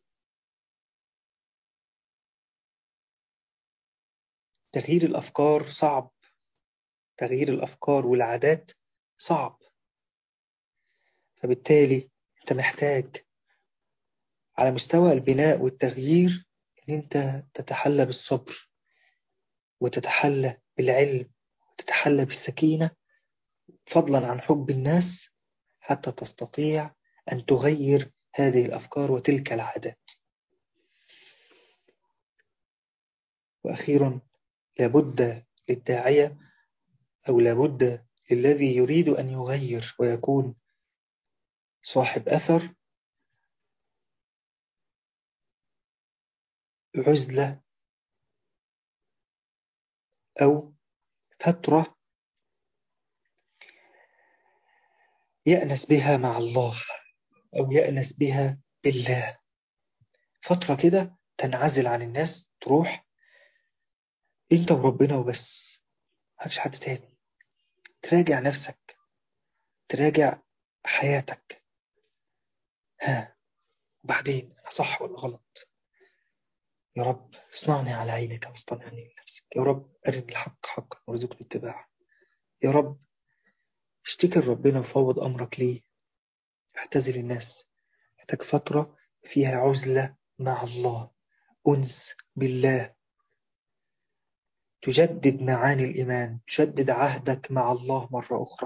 [SPEAKER 1] تغيير الأفكار صعب تغيير الأفكار والعادات صعب فبالتالي أنت محتاج على مستوى البناء والتغيير أن أنت تتحلى بالصبر وتتحلى بالعلم وتتحلى بالسكينة فضلا عن حب الناس حتى تستطيع أن تغير هذه الأفكار وتلك العادات وأخيرا لابد للداعية أو لابد للذي يريد أن يغير ويكون صاحب أثر عزلة أو فترة يأنس بها مع الله أو يأنس بها بالله فترة كده تنعزل عن الناس تروح انت وربنا وبس مفيش حد تاني تراجع نفسك تراجع حياتك ها وبعدين أنا صح ولا غلط يا رب اصنعني على عينك واصطنعني لنفسك يا رب أرني الحق حقا وارزقني اتباعه يا رب اشتكي لربنا وفوض أمرك ليه اعتزل الناس محتاج فترة فيها عزلة مع الله أنس بالله تجدد معاني الإيمان تجدد عهدك مع الله مرة أخرى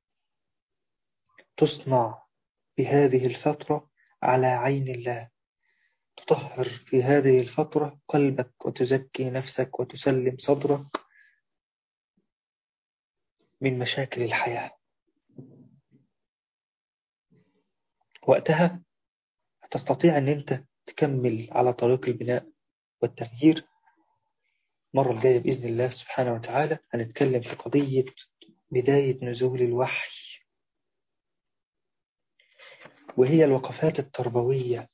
[SPEAKER 1] تصنع بهذه الفترة على عين الله تطهر في هذه الفترة قلبك وتزكي نفسك وتسلم صدرك من مشاكل الحياة وقتها تستطيع أن أنت تكمل على طريق البناء والتغيير المرة الجاية بإذن الله سبحانه وتعالى هنتكلم في قضية بداية نزول الوحي وهي الوقفات التربوية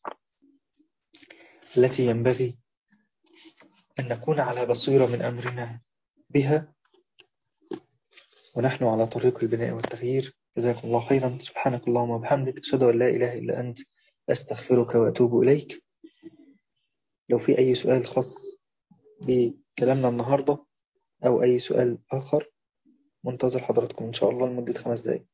[SPEAKER 1] التي ينبغي أن نكون على بصيرة من أمرنا بها ونحن على طريق البناء والتغيير جزاكم الله خيرا سبحانك اللهم وبحمدك أشهد أن لا إله إلا أنت أستغفرك وأتوب إليك لو في أي سؤال خاص بكلامنا النهاردة أو أي سؤال آخر منتظر حضراتكم إن شاء الله لمدة خمس دقائق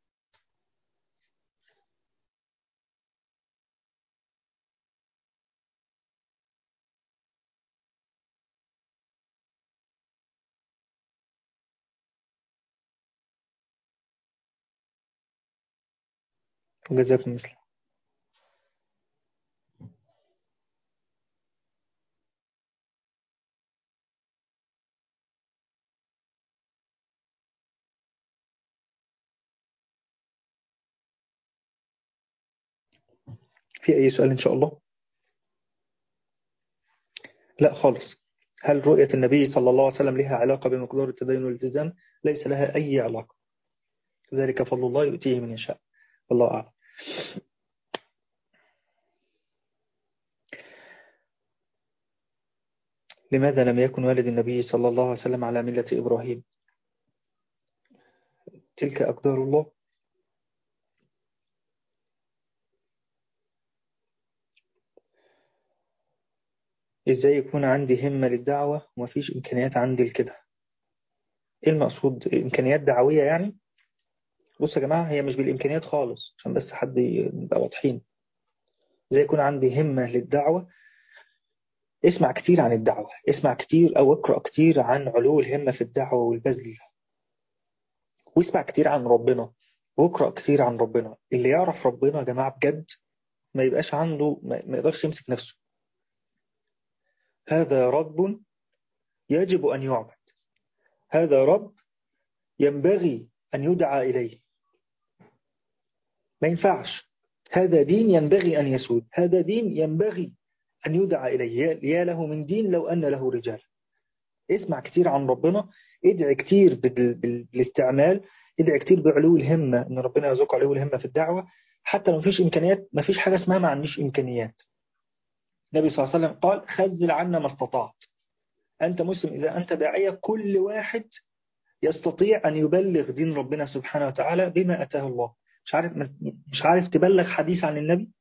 [SPEAKER 1] وجزاكم مثل في أي سؤال إن شاء الله لا خالص هل رؤية النبي صلى الله عليه وسلم لها علاقة بمقدار التدين والالتزام ليس لها أي علاقة ذلك فضل الله يؤتيه من يشاء والله أعلم لماذا لم يكن والد النبي صلى الله عليه وسلم على ملة إبراهيم تلك أقدار الله إزاي يكون عندي همة للدعوة ومفيش إمكانيات عندي لكده إيه المقصود إمكانيات دعوية يعني بص يا جماعة هي مش بالإمكانيات خالص عشان بس حد يبقى واضحين إزاي يكون عندي همة للدعوة اسمع كتير عن الدعوة اسمع كتير أو اقرأ كتير عن علو الهمة في الدعوة والبذل واسمع كتير عن ربنا واقرأ كتير عن ربنا اللي يعرف ربنا يا جماعة بجد ما يبقاش عنده ما يقدرش يمسك نفسه هذا رب يجب أن يعبد هذا رب ينبغي أن يدعى إليه ما ينفعش هذا دين ينبغي أن يسود هذا دين ينبغي أن يدعى إليه يا له من دين لو أن له رجال اسمع كتير عن ربنا ادعي كتير بالاستعمال ادعي كتير بعلو الهمة ان ربنا يرزقك علو الهمة في الدعوة حتى لو مفيش امكانيات مفيش حاجة اسمها ما عنديش امكانيات النبي صلى الله عليه وسلم قال خزل عنا ما استطعت أنت مسلم إذا أنت داعية كل واحد يستطيع أن يبلغ دين ربنا سبحانه وتعالى بما أتاه الله مش عارف مش عارف تبلغ حديث عن النبي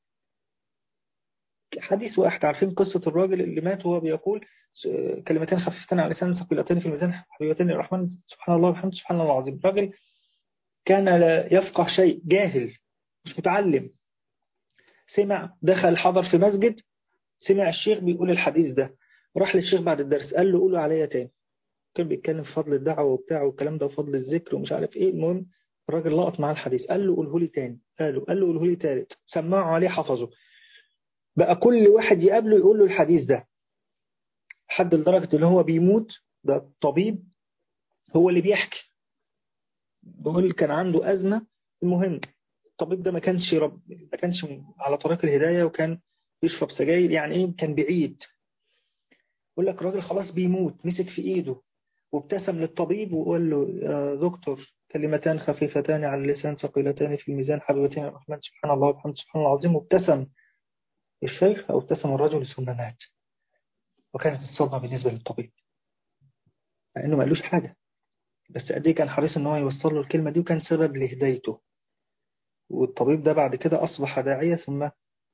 [SPEAKER 1] حديث واحد عارفين قصة الراجل اللي مات وهو بيقول كلمتين خفيفتين على لسان ثقيلتين في الميزان حبيبتين الرحمن سبحان الله وبحمده سبحان الله العظيم راجل كان لا يفقه شيء جاهل مش متعلم سمع دخل حضر في مسجد سمع الشيخ بيقول الحديث ده راح للشيخ بعد الدرس قال له قوله عليا تاني كان بيتكلم في فضل الدعوة وبتاعه والكلام ده وفضل الذكر ومش عارف ايه المهم الراجل لقط معاه الحديث قال له قوله لي تاني قال له قال له قوله لي تالت سمعه عليه حفظه بقى كل واحد يقابله يقول له الحديث ده حد لدرجة ان هو بيموت ده الطبيب هو اللي بيحكي بيقول كان عنده أزمة المهم الطبيب ده ما كانش رب ما كانش على طريق الهداية وكان بيشرب سجاير يعني ايه كان بعيد يقول لك الراجل خلاص بيموت مسك في ايده وابتسم للطبيب وقال له يا دكتور كلمتان خفيفتان على اللسان ثقيلتان في الميزان حبيبتين الرحمن سبحان الله وبحمده سبحان الله العظيم وابتسم الشيخ أو ابتسم الرجل ثم مات وكانت الصدمة بالنسبة للطبيب مع إنه ما قالوش حاجة بس قد إيه كان حريص إن هو يوصل له الكلمة دي وكان سبب لهدايته والطبيب ده بعد كده أصبح داعية ثم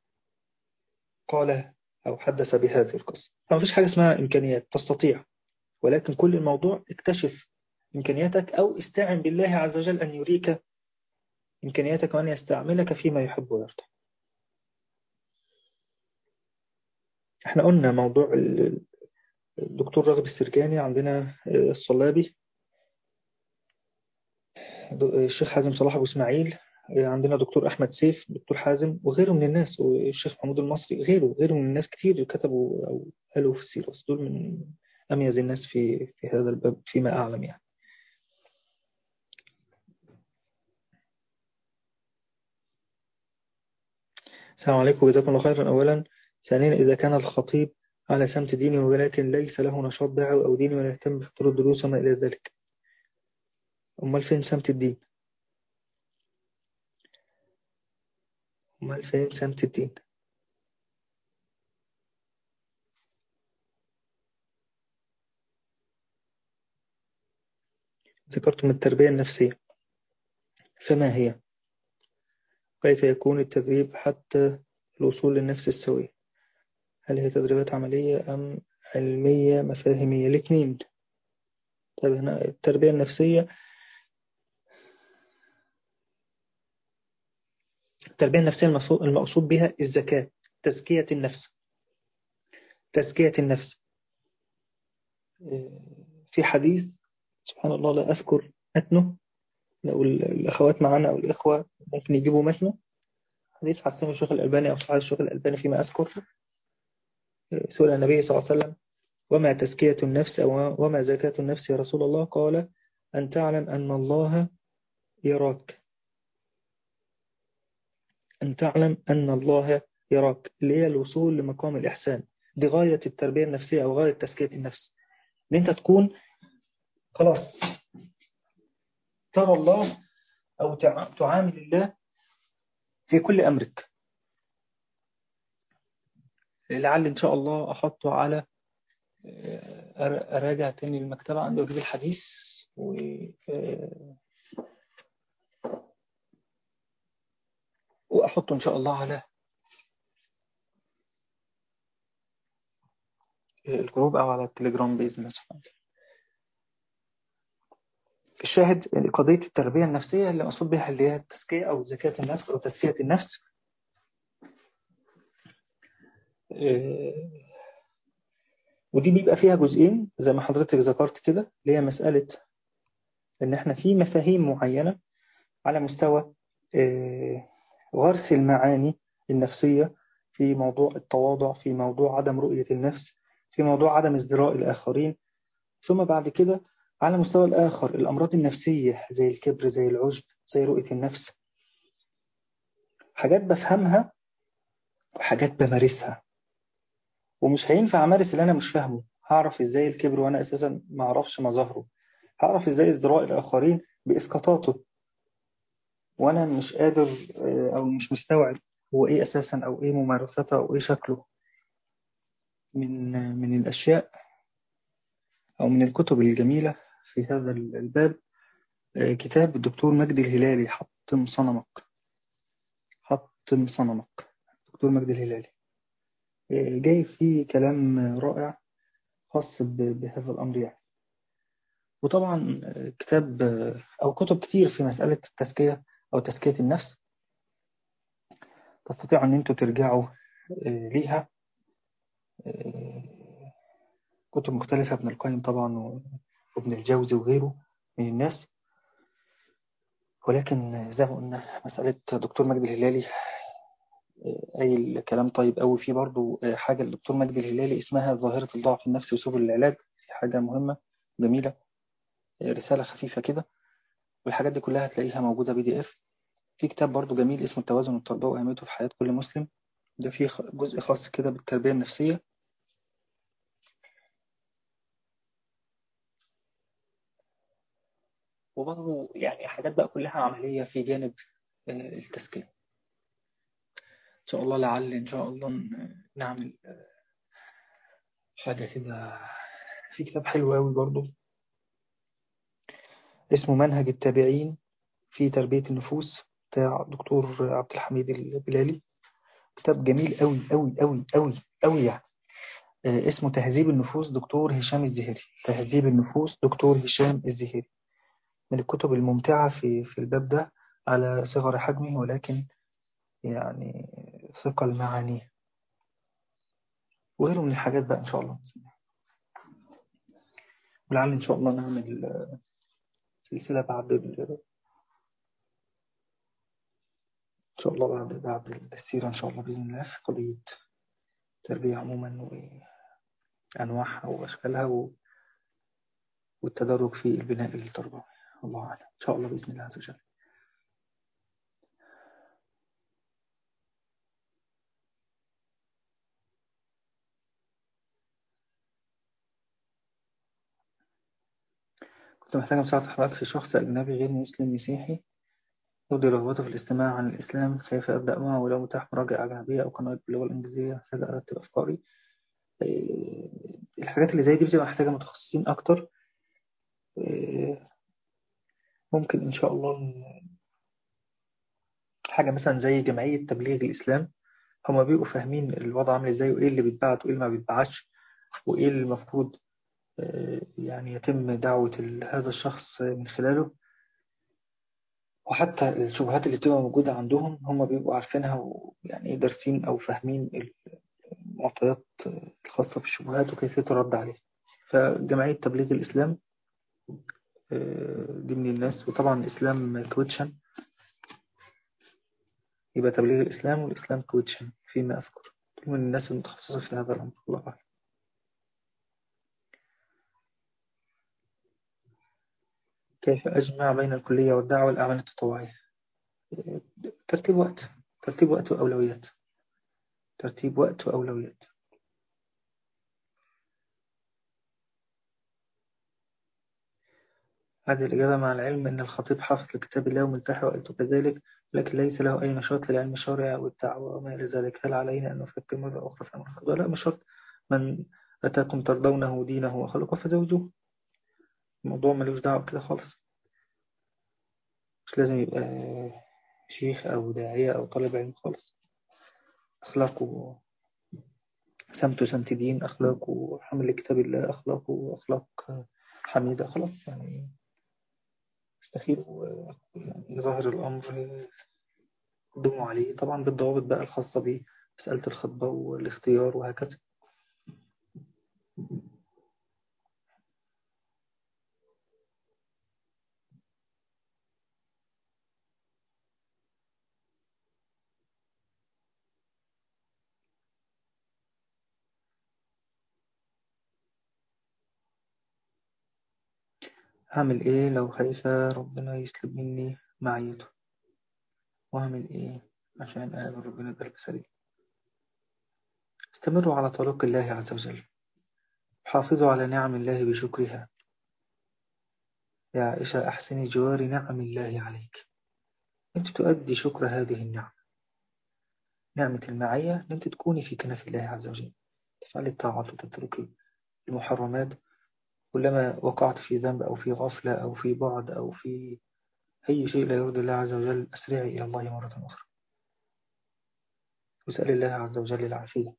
[SPEAKER 1] قال أو حدث بهذه القصة فما فيش حاجة اسمها إمكانيات تستطيع ولكن كل الموضوع اكتشف إمكانياتك أو استعن بالله عز وجل أن يريك إمكانياتك وأن يستعملك فيما يحب ويرضى احنا قلنا موضوع الدكتور راغب السرجاني عندنا الصلابي الشيخ حازم صلاح أبو إسماعيل عندنا دكتور أحمد سيف دكتور حازم وغيره من الناس والشيخ محمود المصري غيره غيره من الناس كتير كتبوا أو قالوا في السيرة بس دول من أميز الناس في في هذا الباب فيما أعلم يعني السلام عليكم وجزاكم الله خيرا أولا ثانيا إذا كان الخطيب على سمت ديني ولكن ليس له نشاط دعوي أو ديني ولا يهتم بحضور الدروس وما إلى ذلك أمال فين سمت الدين أمال فين سمت الدين ذكرتم التربية النفسية فما هي كيف يكون التدريب حتى الوصول للنفس السوية هل هي تدريبات عملية أم علمية مفاهيمية الاثنين طيب هنا التربية النفسية التربية النفسية المقصود بها الزكاة تزكية النفس تزكية النفس في حديث سبحان الله لا أذكر متنه لو الأخوات معنا أو الإخوة ممكن يجيبوا متنه حديث حسنه الشيخ الألباني أو صحيح الشيخ الألباني فيما أذكر سئل النبي صلى الله عليه وسلم وما تزكية النفس أو وما زكاة النفس يا رسول الله قال أن تعلم أن الله يراك أن تعلم أن الله يراك اللي هي الوصول لمقام الإحسان دي غاية التربية النفسية أو غاية تزكية النفس إن أنت تكون خلاص ترى الله أو تعامل الله في كل أمرك لعل إن شاء الله أحطه على أراجع تاني المكتبة عندي وأجيب الحديث و وأحطه إن شاء الله على الجروب أو على التليجرام بإذن الله سبحانه وتعالى الشاهد قضية التربية النفسية اللي مقصود بها اللي هي التزكية أو زكاة النفس أو تزكية النفس ودي بيبقى فيها جزئين زي ما حضرتك ذكرت كده اللي هي مسألة إن إحنا في مفاهيم معينة على مستوى غرس المعاني النفسية في موضوع التواضع في موضوع عدم رؤية النفس في موضوع عدم ازدراء الآخرين ثم بعد كده على مستوى الآخر الأمراض النفسية زي الكبر زي العجب زي رؤية النفس حاجات بفهمها وحاجات بمارسها ومش هينفع أمارس اللي أنا مش فاهمه هعرف إزاي الكبر وأنا أساسا ما أعرفش مظاهره هعرف إزاي ازدراء الآخرين بإسقاطاته وأنا مش قادر أو مش مستوعب هو إيه أساسا أو إيه ممارسته أو إيه شكله من من الأشياء أو من الكتب الجميلة في هذا الباب كتاب الدكتور مجدي الهلالي حطم صنمك حطم صنمك دكتور مجدي الهلالي جاي فيه كلام رائع خاص بهذا الأمر يعني وطبعا كتاب أو كتب كتير في مسألة التزكية أو تزكية النفس تستطيعوا أن أنتوا ترجعوا ليها كتب مختلفة ابن القيم طبعا وابن الجوزي وغيره من الناس ولكن زي ما قلنا مسألة دكتور مجدي الهلالي أي الكلام طيب قوي فيه برضو حاجة للدكتور مجدي الهلالي اسمها ظاهرة الضعف النفسي وسبل العلاج حاجة مهمة جميلة رسالة خفيفة كده والحاجات دي كلها هتلاقيها موجودة بي دي اف في كتاب برضو جميل اسمه التوازن والتربية وأهميته في حياة كل مسلم ده فيه جزء خاص كده بالتربية النفسية وبرضه يعني حاجات بقى كلها عملية في جانب التزكية إن شاء الله لعل إن شاء الله نعمل حاجة كده في كتاب حلو أوي برضه اسمه منهج التابعين في تربية النفوس بتاع دكتور عبد الحميد البلالي كتاب جميل أوي أوي أوي أوي أوي يعني اسمه تهذيب النفوس دكتور هشام الزهيري تهذيب النفوس دكتور هشام الزهيري من الكتب الممتعة في في الباب ده على صغر حجمه ولكن يعني ثقل معانيه وغيره من الحاجات بقى إن شاء الله ولعل إن شاء الله نعمل سلسلة بعد ال... إن شاء الله بعد بعد السيرة إن شاء الله بإذن الله في قضية التربية عموما وأنواعها وأشكالها و... والتدرج في البناء التربوي الله أعلم إن شاء الله بإذن الله عز وجل كنت محتاج مساعدة حضرتك في شخص أجنبي غير مسلم مسيحي يبدي رغبته في الاستماع عن الإسلام كيف أبدأ معه ولو متاح مراجعة أجنبية أو قنوات باللغة الإنجليزية محتاج أرتب أفكاري الحاجات اللي زي دي بتبقى محتاجة متخصصين أكتر ممكن إن شاء الله حاجة مثلا زي جمعية تبليغ الإسلام هما بيبقوا فاهمين الوضع عامل إزاي وإيه اللي بيتبعت وإيه اللي ما بيتبعتش وإيه اللي المفروض يعني يتم دعوة هذا الشخص من خلاله وحتى الشبهات اللي بتبقى موجودة عندهم هم بيبقوا عارفينها ويعني دارسين أو فاهمين المعطيات الخاصة بالشبهات وكيفية الرد عليها فجمعية تبليغ الإسلام دي من الناس وطبعا الإسلام كويتشن يبقى تبليغ الإسلام والإسلام كويتشن فيما أذكر من الناس المتخصصة في هذا الأمر الله أعلم كيف أجمع بين الكلية والدعوة والأعمال التطوعية ترتيب وقت ترتيب وقت وأولويات ترتيب وقت وأولويات هذه الإجابة مع العلم أن الخطيب حافظ لكتاب الله وملتحي وقلت كذلك لكن ليس له أي نشاط للعلم الشرعي والدعوة وما إلى ذلك هل علينا أن نفكر مرة أخرى في أمر الخطبة لا مش شرط من أتاكم ترضونه دينه وخلقه فزوجوه الموضوع ملوش دعوة كده خالص مش لازم يبقى شيخ أو داعية أو طالب علم خالص أخلاقه سمت سمت دين أخلاقه حمل كتاب الله أخلاقه أخلاق حميدة خلاص يعني استخير يعني ظاهر الأمر قدموا عليه طبعا بالضوابط بقى الخاصة بمسألة الخطبة والاختيار وهكذا هعمل ايه لو خايفة ربنا يسلب مني معيته واعمل ايه عشان اقابل ربنا بقلب سليم استمروا على طريق الله عز وجل حافظوا على نعم الله بشكرها يا عائشة أحسني جوار نعم الله عليك أنت تؤدي شكر هذه النعمة نعمة المعية أن أنت تكوني في كنف الله عز وجل تفعلي الطاعات وتتركي المحرمات كلما وقعت في ذنب أو في غفلة أو في بعد أو في أي شيء لا يرضي الله عز وجل أسرعي إلى الله مرة أخرى واسأل الله عز وجل العافية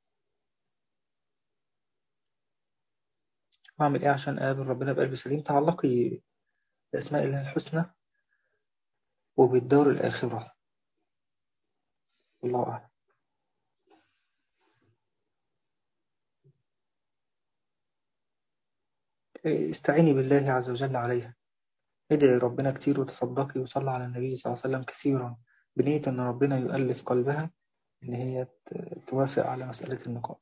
[SPEAKER 1] وأعمل إيه عشان أقابل ربنا بقلب سليم تعلقي بأسماء الله الحسنى وبالدار الآخرة الله أعلم استعيني بالله عز وجل عليها ادعي ربنا كتير وتصدقي وصلى على النبي صلى الله عليه وسلم كثيرا بنية أن ربنا يؤلف قلبها إن هي توافق على مسألة النقاب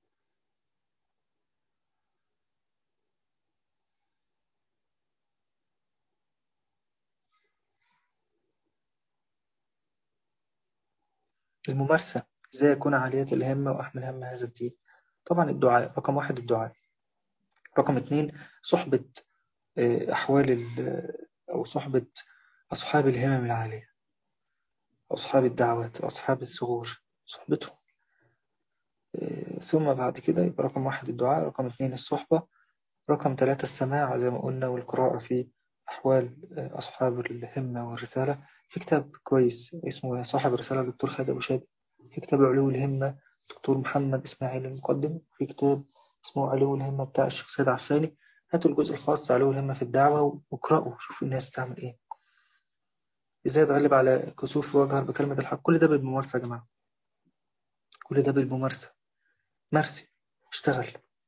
[SPEAKER 1] الممارسة إزاي أكون عالية الهمة وأحمل هم هذا الدين طبعا الدعاء رقم واحد الدعاء رقم اثنين صحبة آه، أحوال أو صحبة أصحاب الهمم العالية أصحاب الدعوات أصحاب الثغور صحبتهم آه، ثم بعد كده يبقى رقم واحد الدعاء رقم اثنين الصحبة رقم ثلاثة السماع زي ما قلنا والقراءة في أحوال آه، أصحاب الهمة والرسالة في كتاب كويس اسمه صاحب الرسالة دكتور خالد أبو شادي في كتاب علو الهمة دكتور محمد إسماعيل المقدم في كتاب اسمه علو الهمة بتاع الشيخ سيد عفاني هاتوا الجزء الخاص علو الهمة في الدعوة واقرأوا شوفوا الناس بتعمل إيه إزاي تغلب على كسوف وجهر بكلمة الحق كل ده بالممارسة يا جماعة كل ده بالممارسة مارسي اشتغل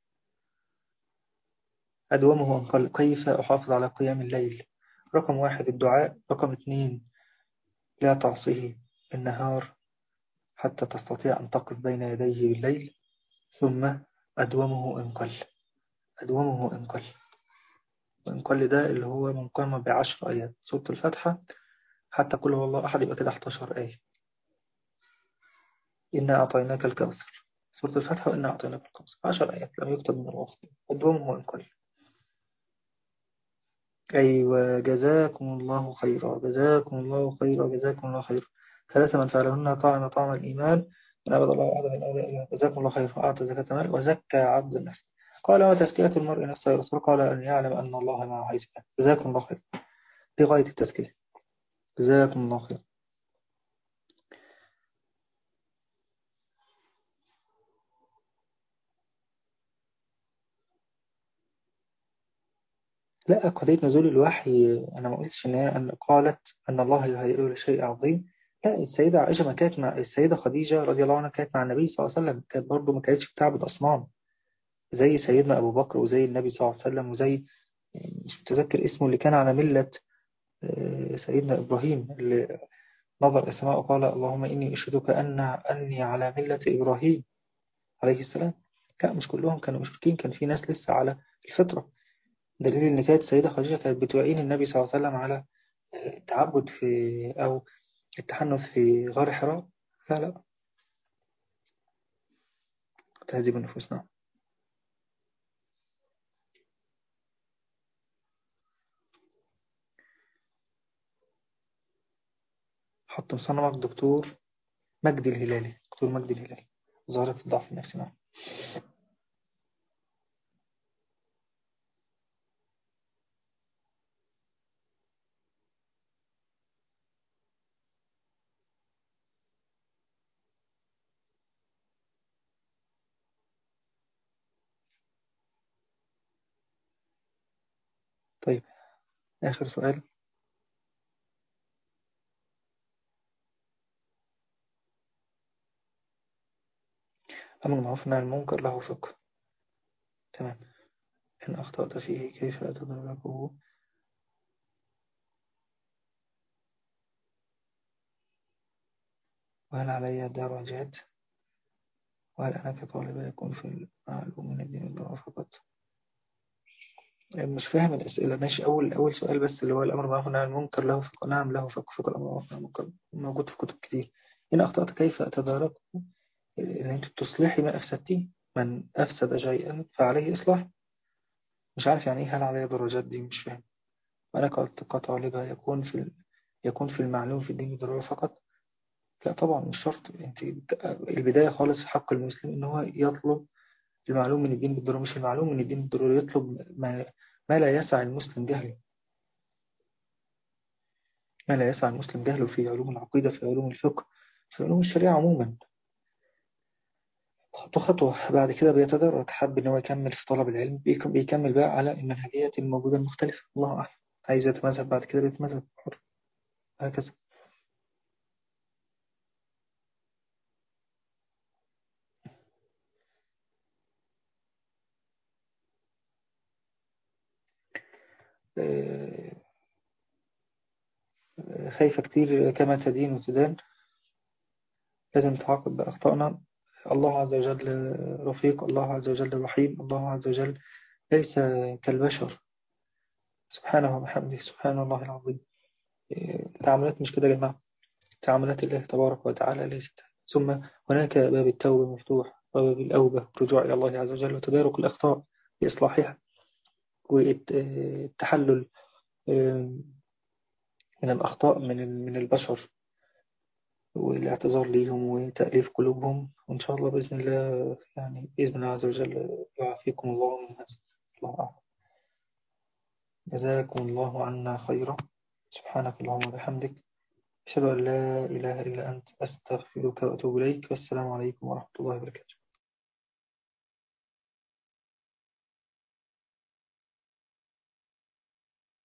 [SPEAKER 1] أدومه أنقل كيف أحافظ على قيام الليل رقم واحد الدعاء رقم اثنين لا تعصيه النهار حتى تستطيع أن تقف بين يديه بالليل ثم أدومه إن قل أدومه إن قل وإن قل ده اللي هو من قام بعشر آيات سورة الفاتحة حتى قل هو الله أحد يبقى كده 11 آية إنا أعطيناك الكوثر سورة الفاتحة وإنا أعطيناك الكوثر 10 آيات لم يكتب من الوقت أدومه إن قل أيوة جزاكم الله خيرا جزاكم الله خيرا جزاكم الله خيرا ثلاثة من فعلهن طعم طعم الإيمان من عبد الله أحد من أولياء جزاكم الله خيرا أعطى زكاة مال وزكى عبد النفس قال وتزكية المرء نفسه يا رسول قال أن يعلم أن الله معه حيث كان جزاكم الله خيرا في غاية التزكية جزاكم الله خيرا لا قضية نزول الوحي أنا ما قلتش إن هي أن قالت أن الله يهيئ لشيء عظيم لا السيدة عائشة ما كانت مع السيدة خديجة رضي الله عنها كانت مع النبي صلى الله عليه وسلم كانت برضه ما كانتش بتعبد أصنام زي سيدنا أبو بكر وزي النبي صلى الله عليه وسلم وزي مش متذكر اسمه اللي كان على ملة آه، سيدنا إبراهيم اللي نظر السماء وقال اللهم إني أشهدك أن أني على ملة إبراهيم عليه السلام لا مش كلهم كانوا مشركين كان في ناس لسه على الفطرة دليل إن كانت السيدة خديجة كانت بتعين النبي صلى الله عليه وسلم على التعبد في أو التحنث في غار حراء لا لا تهذيب النفوس نعم حط مصنعك الدكتور مجدي الهلالي دكتور مجدي الهلالي وزارة الضعف النفسي نعم طيب آخر سؤال أمر المعروف عن المنكر له فقه تمام إن أخطأت فيه كيف أتدركه وهل علي درجات وهل أنا كطالب يكون في المعلوم من الدين الضرر فقط مش فاهم الأسئلة ماشي أول أول سؤال بس اللي هو الأمر بالمعروف والنهي عن المنكر له فقه نعم له فقه فقه الأمر بالمعروف والنهي عن المنكر موجود في كتب كتير إن أخطأت كيف أتدارك إن أنت تصلحي ما أفسدتيه من أفسد شيئا فعليه إصلاح مش عارف يعني إيه هل علي درجات دي مش فاهم أنا كطالبة يكون في يكون في المعلوم في الدين بالضرورة فقط لا طبعا مش شرط انت البداية خالص في حق المسلم ان هو يطلب المعلوم من الدين بالضرورة مش المعلوم من الدين بالضرورة يطلب ما, ما لا يسع المسلم جهله ما لا يسع المسلم جهله في علوم العقيدة في علوم الفقه في علوم الشريعة عموما خطوة خطوة بعد كده بيتدرج حب ان هو يكمل في طلب العلم بيكمل بقى على المنهجيات الموجودة المختلفة الله أعلم عايز يتمذهب بعد كده بيتمذهب حر هكذا خايفة كتير كما تدين وتدان لازم نتعاقب بأخطائنا الله عز وجل رفيق الله عز وجل رحيم الله عز وجل ليس كالبشر سبحانه وبحمده سبحان الله العظيم التعاملات مش كده يا جماعة تعاملات الله تبارك وتعالى ليست ثم هناك باب التوبة مفتوح وباب الأوبة رجوع إلى الله عز وجل وتدارك الأخطاء بإصلاحها والتحلل من الأخطاء من من البشر والاعتذار ليهم وتأليف قلوبهم وإن شاء الله بإذن الله يعني بإذن الله عز وجل يعافيكم الله من هذا الله أعلم جزاكم الله عنا خيرا سبحانك اللهم وبحمدك أشهد أن لا إله إلا أنت أستغفرك وأتوب إليك والسلام عليكم ورحمة الله وبركاته